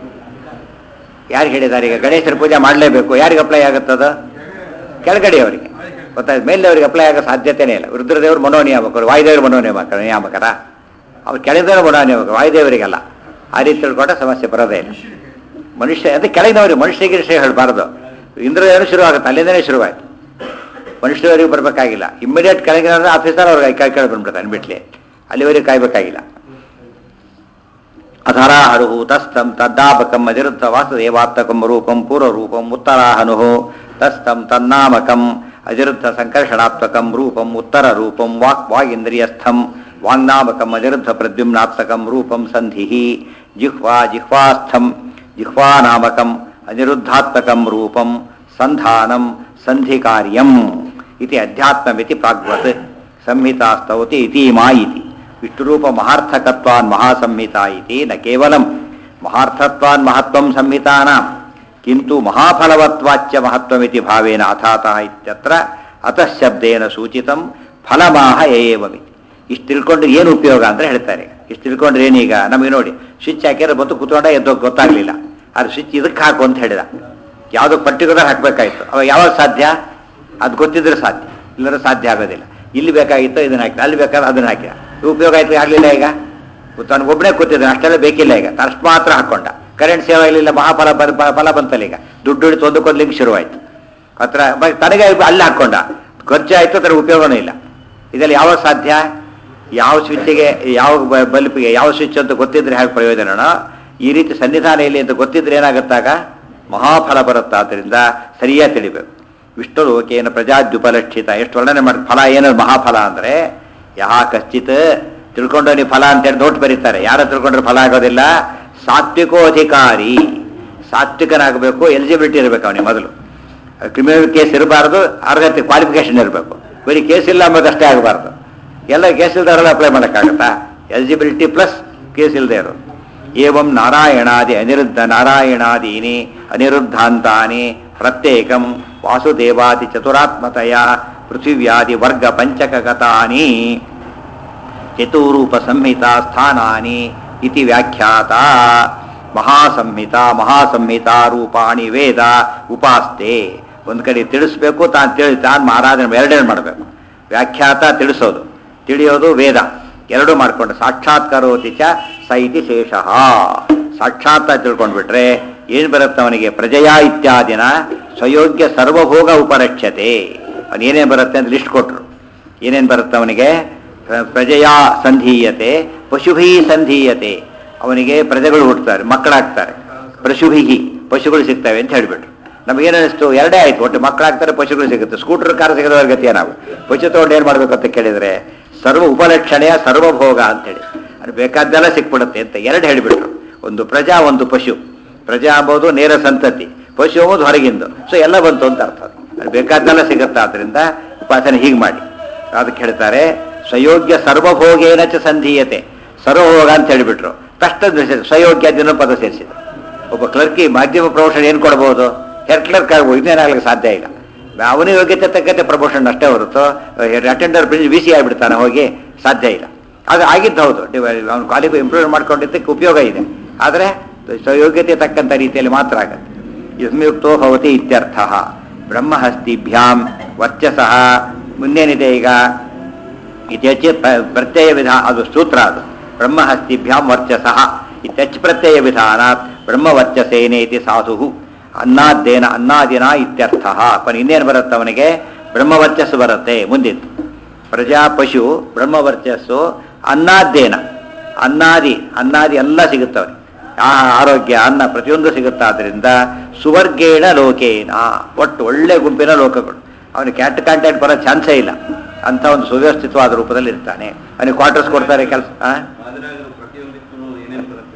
ಯಾರಿಗೆ ಹೇಳಿದ್ದಾರೆ ಈಗ ಗಣೇಶನ ಪೂಜೆ ಮಾಡಲೇಬೇಕು ಯಾರಿಗೆ ಅಪ್ಲೈ ಆಗುತ್ತದ ಕೆಳಗಡೆಯವರಿಗೆ ಗೊತ್ತಾಯ್ತು ಮೇಲೆ ಅವರಿಗೆ ಅಪ್ಲೈ ಆಗೋ ಸಾಧ್ಯತೆನೇ ಇಲ್ಲ ರುದ್ರದೇವರು ಮನೋನಿಯಾಮಕರು ವಾಯುದೇವರು ಮನೋನಿಯಾಮಕ ನಿಯಾಮಕರ ಅವ್ರು ಕೆಳಗಿದವರು ಮನೋನಿಯಾಮಕ ವಾಯುದೇವರಿಗಲ್ಲ ಆ ರೀತಿ ತಿಳ್ಕೊಂಡ್ರೆ ಸಮಸ್ಯೆ ಬರೋದೇ ಇಲ್ಲ ಮನುಷ್ಯ ಅದು ಕೆಳಗಿನವರಿಗೆ ಮನುಷ್ಯರಿಗೆ ವಿಷಯ ಹೇಳಬಾರ್ದು ಇಂದ್ರದೇವರು ಶುರು ಆಗುತ್ತೆ ಅಲ್ಲಿಂದನೇ ಶುರುವಾಯ್ತು ಮನುಷ್ಯರಿಗೆ ಬರಬೇಕಾಗಿಲ್ಲ ಇಮಿಡಿಯೇಟ್ ಕೆಳಗಿನ ಆಫೀಸರ್ ಅವ್ರಿಗೆ ಕೈ ಕೆಳಗೆ ಬಂದ್ಬಿಡ್ತಾನೆ ಬಿಟ್ಲಿ ಅಲ್ಲಿವರೆಗೆ ಕಾಯ್ಬೇಕಾಗಿಲ್ಲ ಅಧರಾಹರು ತಸ್ತಂ ತದ್ದಾಪಕಂ ಅನಿರುದ್ಧ ವಾಸುದೇವಾತ್ಮಕಂ ರೂಪಂ ಪೂರ್ವರೂಪಂ ಉತ್ತರಾಹನು ತಸ್ತಂ ತನ್ನಾಮಕಂ ಅನಿರುದ್ಧ ಸಂಕರ್ಷಣಾತ್ಮಕಂ ರೂಪಂ ಉತ್ತರ ರೂಪಂ ವಾಕ್ ವಾಗೇಂದ್ರಿಯಸ್ಥಂ ವಾಂಗ್ನಾಮಕಂ ಅನಿರುದ್ಧ ಪ್ರದ್ಯುಮ್ನಾತ್ಮಕಂ ರೂಪಂ ಸಂಧಿ ಜಿಹ್ವಾ ಜಿಹ್ವಾಸ್ಥಂ ಜಿಹ್ವಾನಾಮಕಂ ಅನಿರುದ್ಧಾತ್ಮಕಂ ರೂಪಂ ಸಂಧಾನಂ ಸಂಧಿಕಾರ್ಯಂ ಇತಿ ಅಧ್ಯಾತ್ಮಮಿತಿ ಪ್ರಾಗ್ವತ್ ಸಂಹಿತಾ ಸ್ತೌತಿ ಇತೀಮಾ ಇತಿ ವಿಷ್ಣುರೂಪ ಮಹಾರ್ಥಕತ್ವಾನ್ ಮಹಾಸಂಹಿತಾ ಇತಿ ನ ಕೇವಲಂ ಮಹಾರ್ಥತ್ವಾನ್ ಮಹತ್ವಂ ಸಂಹಿತಾನಾಂ ಕಿಂತು ಮಹಾಫಲವತ್ವಾಚ್ಯ ಮಹತ್ವಮಿತಿ ಭಾವೇನ ಅಥಾತಃ ಇತ್ಯತ್ರ ಅತಃ ಶಬ್ದೇನ ಸೂಚಿತಂ ಫಲಮಾಹ ಏವಮಿತಿ ಇಷ್ಟು ತಿಳ್ಕೊಂಡ್ರೆ ಏನು ಉಪಯೋಗ ಅಂತ ಹೇಳ್ತಾರೆ ಇಷ್ಟು ತಿಳ್ಕೊಂಡ್ರೆ ಏನೀಗ ನಮಗೆ ನೋಡಿ ಸ್ವಿಚ್ ಹಾಕಿದ್ರೆ ಬಂತು ಕುತ್ಕೊಂಡ ಎದ್ದು ಗೊತ್ತಾಗ್ಲಿಲ್ಲ ಅದು ಸ್ವಿಚ್ ಇದಕ್ಕೆ ಹಾಕು ಅಂತ ಹೇಳಿದ ಯಾವುದೋ ಪರ್ಟಿಕ್ಯುಲರ್ ಹಾಕಬೇಕಾಯ್ತು ಅವಾಗ ಯಾವಾಗ ಸಾಧ್ಯ ಅದು ಗೊತ್ತಿದ್ರೆ ಸಾಧ್ಯ ಇಲ್ಲದ್ರೆ ಸಾಧ್ಯ ಆಗೋದಿಲ್ಲ ಇಲ್ಲಿ ಬೇಕಾಗಿತ್ತು ಇದನ್ನ ಹಾಕಿ ಅಲ್ಲಿ ಬೇಕಾದ್ರೆ ಅದನ್ನ ಹಾಕಿದ ಉಪಯೋಗ ಆಯ್ತು ಆಗಲಿಲ್ಲ ಈಗ ಒಬ್ಬನೇ ಕೂತಿದ್ದ ಅಷ್ಟೆಲ್ಲ ಬೇಕಿಲ್ಲ ಈಗ ಅಷ್ಟು ಮಾತ್ರ ಹಾಕೊಂಡ ಕರೆಂಟ್ ಸೇವೆ ಆಗಲಿಲ್ಲ ಮಹಾಫಲ ಬ- ಬ- ಫಲ ಬಂತಲ್ಲ ಈಗ ದುಡ್ಡು ಹಿಡಿದು ಒಂದಕ್ಕೊಂದು ಲಿಂಕ್ ಶುರುವಾಯ್ತು ಹತ್ರ ಬ- ತನಗೆ ಅಲ್ಲಿ ಹಾಕೊಂಡ ಖರ್ಚು ಆಯ್ತು ಅದರ ಉಪಯೋಗನೂ ಇಲ್ಲ ಇದರಲ್ಲಿ ಯಾವಾಗ ಸಾಧ್ಯ ಯಾವ ಸ್ವಿಚ್ಗೆ ಯಾವ ಬ- ಬಲ್ಪಿಗೆ ಯಾವ ಸ್ವಿಚ್ ಅಂತ ಗೊತ್ತಿದ್ರೆ ಹೇಗೆ ಪ್ರಯೋಜನನೋ ಈ ರೀತಿ ಸನ್ನಿಧಾನ ಇಲ್ಲಿ ಅಂತ ಗೊತ್ತಿದ್ರೆ ಏನಾಗುತ್ತಾಗ ಮಹಾಫಲ ಬರುತ್ತೆ ಆದ್ದರಿಂದ ಸರಿಯಾಗಿ ತಿಳಿಬೇಕು ವಿಷ್ಣು ಲೋಕೇನ ಪ್ರಜಾದ್ಯುಪಲಕ್ಷಿತ ಎಷ್ಟು ವರ್ಣನೆ ಮಾಡಿ ಫಲ ಏನು ಮಹಾಫಲ ಅಂದರೆ ಯಾ ಕಶ್ಚಿತ್ ತಿಳ್ಕೊಂಡವನಿ ಫಲ ಅಂತೇಳಿ ನೋಟ್ ಬರೀತಾರೆ ಯಾರು ತಿಳ್ಕೊಂಡ್ರೆ ಫಲ ಆಗೋದಿಲ್ಲ ಸಾತ್ವಿಕೋಧಿಕಾರಿ ಸಾತ್ವಿಕನಾಗಬೇಕು ಎಲಿಜಿಬಿಲಿಟಿ ಇರಬೇಕು ಅವನಿಗೆ ಮೊದಲು ಕ್ರಿಮಿನಲ್ ಕೇಸ್ ಇರಬಾರ್ದು ಅರ್ಹತೆ ಕ್ವಾಲಿಫಿಕೇಶನ್ ಇರಬೇಕು ಬರೀ ಕೇಸ್ ಇಲ್ಲ ಅಂಬೋದಷ್ಟೇ ಆಗಬಾರ್ದು ಎಲ್ಲ ಕೇಸ್ ಇಲ್ದವರೆಲ್ಲ ಅಪ್ಲೈ ಮಾಡೋಕ್ಕಾಗತ್ತಾ ಎಲಿಜಿಬಿಲಿಟಿ ಪ್ಲಸ್ ಕೇಸ್ ಇಲ್ಲದೆ ಇರೋದು ಏವಂ ನಾರಾಯಣಾದಿ ಅನಿರುದ್ಧ ನಾರಾಯಣಾದೀನಿ ಅನಿರುದ್ಧಾಂತಾನಿ ಪ್ರತ್ಯೇಕಂ ವಾಸುದೇವಾದಿ ಚತುರಾತ್ಮತಯ ಪೃಥಿವ್ಯಾದಿ ವರ್ಗ ಪಂಚಕಗತಾನಿ ಚತುರೂಪ ಸಂಹಿತಾ ಸ್ಥಾನಾನಿ ಇತಿ ವ್ಯಾಖ್ಯಾತ ಮಹಾಸಂಹಿತ ಮಹಾಸಂಹಿತಾ ರೂಪಾಣಿ ವೇದ ಉಪಾಸ್ತೆ ಒಂದು ಕಡೆ ತಿಳಿಸ್ಬೇಕು ತಾನು ತಿಳಿ ತಾನು ಆರಾಧನೆ ಎರಡನೇ ಮಾಡಬೇಕು ವ್ಯಾಖ್ಯಾತ ತಿಳಿಸೋದು ತಿಳಿಯೋದು ವೇದ ಎರಡು ಮಾಡಿಕೊಂಡು ಸಾಕ್ಷಾತ್ಕರೋತಿ ಚ ಸ ಇತಿ ಶೇಷಃ ಸಾಕ್ಷಾತ್ ತಿಳ್ಕೊಂಡ್ಬಿಟ್ರೆ ಏನು ಬರುತ್ತೆ ಅವನಿಗೆ ಪ್ರಜೆಯ ಇತ್ಯಾದಿನ ಸ್ವಯೋಗ್ಯ ಸರ್ವಭೋಗ ಉಪರಕ್ಷತೆ ಅವನು ಏನೇನು ಬರುತ್ತೆ ಅಂತ ಲಿಸ್ಟ್ ಕೊಟ್ಟರು ಏನೇನು ಬರುತ್ತೆ ಅವನಿಗೆ ಪ್ರ- ಪ್ರಜೆಯ ಸಂಧೀಯತೆ ಪಶುಭಿ ಸಂಧೀಯತೆ ಅವನಿಗೆ ಪ್ರಜೆಗಳು ಹುಟ್ಟುತ್ತಾರೆ ಮಕ್ಕಳಾಗ್ತಾರೆ ಪಶುಭಿಹಿ ಪಶುಗಳು ಸಿಗ್ತವೆ ಅಂತ ಹೇಳಿಬಿಟ್ರು ನಮಗೇನು ಅನಿಸ್ತು ಎರಡೇ ಆಯ್ತು ಒಟ್ಟು ಮಕ್ಕಳಾಗ್ತಾರೆ ಪಶುಗಳು ಸಿಗುತ್ತೆ ಸ್ಕೂಟರ್ ಕಾರ್ ಸಿಗೋದ್ರ ಗತಿಯ ನಾವು ಪಶು ತಗೊಂಡು ಏನು ಮಾಡಬೇಕು ಅಂತ ಕೇಳಿದರೆ ಸರ್ವ ಉಪಲಕ್ಷಣೆಯ ಸರ್ವಭೋಗ ಅಂತೇಳಿ ಅದು ಬೇಕಾದ್ದೆಲ್ಲ ಸಿಕ್ಬಿಡುತ್ತೆ ಅಂತ ಎರಡು ಹೇಳಿಬಿಟ್ರು ಒಂದು ಪ್ರಜಾ ಒಂದು ಪಶು ಪ್ರಜಾ ಅಂಬೋದು ನೇರ ಸಂತತಿ ಪಶು ಅಂಬೋದು ಹೊರಗಿಂದು ಸೊ ಎಲ್ಲ ಬಂತು ಅಂತ ಅರ್ಥ ಅದು. ಅದು ಬೇಕಾದ್ದೆಲ್ಲ ಸಿಗುತ್ತೆ ಆದ್ದರಿಂದ ಉಪಾಸನೆ ಹೀಗೆ ಮಾಡಿ ಅದಕ್ಕೆ ಹೇಳ್ತಾರೆ ಸ್ವಯೋಗ್ಯ ಸರ್ವಭೋಗೇನ ಚ ಸಂಧೀಯತೆ ಸರ್ವಭೋಗ ಅಂತ ಹೇಳಿಬಿಟ್ರು ತಕ್ಷಣ ಸ್ವಯೋಗ್ಯ ದಿನ ಪದ ಸೇರಿಸಿದ್ರು ಒಬ್ಬ ಕ್ಲರ್ಕಿ ಮಾಧ್ಯಮ ಪ್ರಮೋಷನ್ ಏನು ಕೊಡ್ಬೋದು ಹೆಡ್ ಕ್ಲರ್ಕ್ ಆಗ್ಬೋದು ಇನ್ನೇನಾಗಲಿಕ್ಕೆ ಸಾಧ್ಯ ಇಲ್ಲ ಅವನ ಯೋಗ್ಯತೆ ತಕ್ಕಂತೆ ಪ್ರಮೋಷನ್ ಅಷ್ಟೇ ಹೊರತು ಅಟೆಂಡರ್ ಪ್ರಿನ್ಸ್ ಬಿ ಸಿ ಆಗಿಬಿಡ್ತಾನೆ ಹೋಗಿ ಸಾಧ್ಯ ಇಲ್ಲ ಅದು ಆಗಿದ್ದು ಹೌದು ಅವ್ನು ಕ್ವಾಲಿಫೈ ಇಂಪ್ರೂವ್ ಮಾಡ್ಕೊಂಡಿದ್ದಕ್ಕೆ ಉಪಯೋಗ ಇದೆ ಆದರೆ ಸ್ವಯೋಗ್ಯತೆ ತಕ್ಕಂಥ ರೀತಿಯಲ್ಲಿ ಮಾತ್ರ ಆಗತ್ತೆ ಯುಕ್ತೋ ಭವತಿ ಇತ್ಯರ್ಥ ಬ್ರಹ್ಮಹಸ್ತಿಭ್ಯಾಂ ವರ್ಚಸಃ ಮುಂದೇನಿದೆ ಈಗ ಇತ್ಯಚ್ ಪ್ರ- ಪ್ರತ್ಯಯ ವಿಧ ಅದು ಸೂತ್ರ ಅದು ಬ್ರಹ್ಮಹಸ್ತಿಭ್ಯಾಂ ವರ್ಚಸಃ ಇತ್ಯಚ್ ಪ್ರತ್ಯಯ ವಿಧಾನಾತ್ ಬ್ರಹ್ಮವರ್ಚಸೇನೇತಿ ಸಾಧು ಅನ್ನಾದ್ದೇನ ಅನ್ನಾದಿನ ಇತ್ಯರ್ಥ ಕೊನೆ ಇನ್ನೇನು ಬರುತ್ತೆ ಅವನಿಗೆ ಬ್ರಹ್ಮವರ್ಚಸ್ಸು ಬರುತ್ತೆ ಮುಂದಿದ್ದು ಪ್ರಜಾ ಪಶು ಬ್ರಹ್ಮವರ್ಚಸ್ಸು ಅನ್ನಾದ್ದೇನ ಅನ್ನಾದಿ ಅನ್ನಾದಿ ಎಲ್ಲ ಸಿಗುತ್ತವನಿಗೆ ಆ ಆರೋಗ್ಯ ಅನ್ನ ಪ್ರತಿಯೊಂದು ಸಿಗುತ್ತಾದ್ರಿಂದ ಸುವರ್ಗೇಣ ಲೋಕೇನ ಒಟ್ಟು ಒಳ್ಳೆ ಗುಂಪಿನ ಲೋಕಗಳು ಅವನಿಗೆ ಕ್ಯಾಟ್ ಕಾಂಟ್ಯಾಕ್ಟ್ ಬರೋ ಚಾನ್ಸೇ ಇಲ್ಲ ಅಂತ ಒಂದು ಸುವ್ಯವಸ್ಥಿತವಾದ ರೂಪದಲ್ಲಿ ಇರ್ತಾನೆ ಅವನಿಗೆ ಕ್ವಾರ್ಟರ್ಸ್ ಕೊಡ್ತಾರೆ ಕೆಲಸ ಮಾದರಿಯಾಗಿರೋ ಪ್ರತಿಯೊಂದಕ್ಕೂ ಏನೇನು ಬರುತ್ತೆ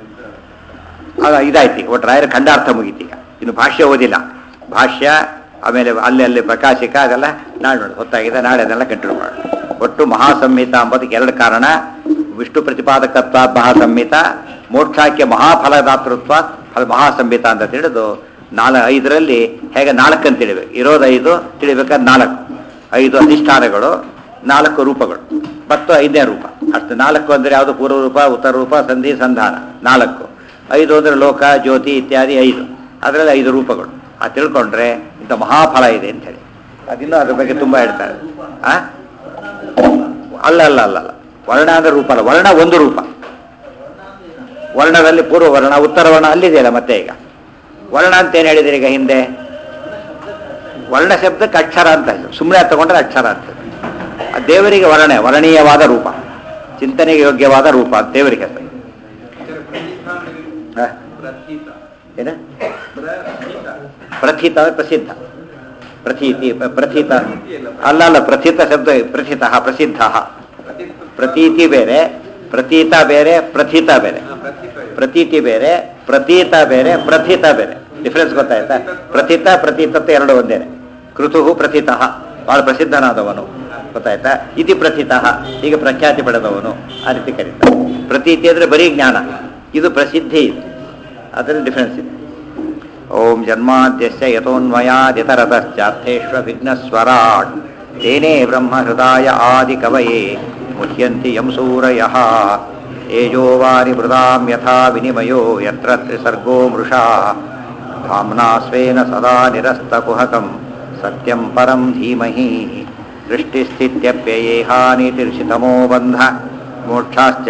ಅಂತ ಆಗ ಇದಾಯ್ತು ಈಗ ಒಟ್ಟು ರಾಯರ ಖಂಡಾರ್ಥ ಮುಗೀತು ಈಗ ಇನ್ನು ಭಾಷ್ಯ ಓದಿಲ್ಲ ಭಾಷ್ಯ ಆಮೇಲೆ ಅಲ್ಲಿ ಅಲ್ಲಿ ಪ್ರಕಾಶಿಕ ಅದೆಲ್ಲ ನಾಳೆ ನೋಡಿ ಹೊತ್ತಾಗಿದೆ ನಾಳೆ ಅದೆಲ್ಲ ಕಂಟಿನ್ಯೂ ಮಾಡೋಣ ಒಟ್ಟು ಮಹಾಸಂಹಿತ ಅಂಬೋದಕ್ಕೆ ಎರಡು ಕಾರಣ ವಿಷ್ಣು ಪ್ರತಿಪಾದಕತ್ವ ಮಹಾಸಂಹಿತ ಮೋಕ್ಷಾಖ್ಯ ಮಹಾಫಲದಾತೃತ್ವ ಫಲ ಮಹಾಸಂಹಿತ ಅಂತ ತಿಳಿದು ನಾಲ್ ಐದರಲ್ಲಿ ಹೇಗೆ ನಾಲ್ಕು ಅಂತ ತಿಳಿಬೇಕು ಇರೋದು ಐದು ತಿಳಿಬೇಕಾದ್ರೆ ನಾಲ್ಕು ಐದು ಅಧಿಷ್ಠಾನಗಳು ನಾಲ್ಕು ರೂಪಗಳು ಮತ್ತು ಐದನೇ ರೂಪ ಅಷ್ಟು ನಾಲ್ಕು ಅಂದರೆ ಯಾವುದು ಪೂರ್ವ ರೂಪ ಉತ್ತರ ರೂಪ ಸಂಧಿ ಸಂಧಾನ ನಾಲ್ಕು ಐದು ಅಂದರೆ ಲೋಕ ಜ್ಯೋತಿ ಇತ್ಯಾದಿ ಐದು ಅದರಲ್ಲಿ ಐದು ರೂಪಗಳು ಆ ತಿಳ್ಕೊಂಡ್ರೆ ಇಂಥ ಮಹಾಫಲ ಇದೆ ಅಂತ ಹೇಳಿ ಅದಿನ್ನೂ ಅದ್ರ ಬಗ್ಗೆ ತುಂಬ ಹೇಳ್ತಾರೆ ಆ ಅಲ್ಲ ಅಲ್ಲ ಅಲ್ಲ ಅಲ್ಲ ವರ್ಣ ಅಂದ್ರೆ ರೂಪ ಅಲ್ಲ ವರ್ಣ ಒಂದು ರೂಪ ವರ್ಣದಲ್ಲಿ ಪೂರ್ವ ವರ್ಣ ಉತ್ತರ ವರ್ಣ ಅಲ್ಲಿದೆಯಲ್ಲ ಮತ್ತೆ ಈಗ ವರ್ಣ ಅಂತ ಏನು ಹೇಳಿದ್ರೆ ಈಗ ಹಿಂದೆ ವರ್ಣ ಶಬ್ದಕ್ಕೆ ಅಕ್ಷರ ಅಂತ ಹೆಸರು ಸುಮ್ಮನೆ ತಗೊಂಡ್ರೆ ಅಕ್ಷರ ಅಂತ ಆ ದೇವರಿಗೆ ವರ್ಣ ವರ್ಣೀಯವಾದ ರೂಪ ಚಿಂತನೆಗೆ ಯೋಗ್ಯವಾದ ರೂಪ ಅಂತ ದೇವರಿಗೆ ಹೆಸರು ಹ? ಏನ ಪ್ರಥಿತ ಅಂದ್ರೆ ಪ್ರಸಿದ್ಧ ಪ್ರತೀತಿ ಪ- ಪ್ರಥಿತ ಅಲ್ಲ ಅಲ್ಲ ಪ್ರಥಿತ ಶಬ್ದ ಪ್ರಥಿತ ಪ್ರಸಿದ್ಧ ಪ್ರತೀತಿ ಬೇರೆ ಪ್ರತೀತ ಬೇರೆ ಪ್ರಥಿತ ಬೇರೆ ಪ್ರತೀತಿ ಬೇರೆ ಪ್ರತೀತ ಬೇರೆ ಪ್ರಥಿತ ಬೇರೆ ಡಿಫ್ರೆನ್ಸ್ ಗೊತ್ತಾಯ್ತಾ ಪ್ರಥಿತ ಪ್ರತೀತತ್ವ ಎರಡು ಒಂದೇನೆ ಕೃತು ಪ್ರಥಿತ ಬಹಳ ಪ್ರಸಿದ್ಧನಾದವನು ಗೊತ್ತಾಯ್ತಾ ಇತಿ ಪ್ರಥಿತ ಈಗ ಪ್ರಖ್ಯಾತಿ ಪಡೆದವನು ಆ ರೀತಿ ಕರೀತಾರೆ ಪ್ರತೀತಿ ಅಂದ್ರೆ ಬರೀ ಜ್ಞಾನ ಇದು ಪ್ರಸಿದ್ಧಿ ಇದು ಅದರಲ್ಲಿ ಡಿಫ್ರೆನ್ಸ್ ಇದೆ ಓಂ ಜನ್ಮಾದ್ಯಸ್ಯ ಯಥೋನ್ಮಯಾದಿತರತಶ್ಚಾರ್ಥೇಶ್ವ ವಿಘ್ನಸ್ವರಾಟ್ ತೇನೇ ಬ್ರಹ್ಮಹೃದಾಯ ಆದಿಕವಯೇ ಮುಹ್ಯಂತಿ ಯಂ ಸೂರಯಃ ತೇಜೋವಾರಿ ಮೃದಾಂ ಯಥಾ ವಿನಿಮಯೋ ಯತ್ರ ತ್ರಿಸರ್ಗೋ ಮೃಷಾ ಧಾಮ್ನಾ ಸ್ವೇನ ಸದಾ ನಿರಸ್ತಕುಹಕಂ ಸತ್ಯಂ ಪರಂ ಧೀಮಹಿ ಸೃಷ್ಟಿಸ್ಥಿತ್ಯಪ್ಯಯೇಹಾನಿತಿರ್ಷಿತಮೋ ಬಂಧ ಮೋಕ್ಷಾಶ್ಚ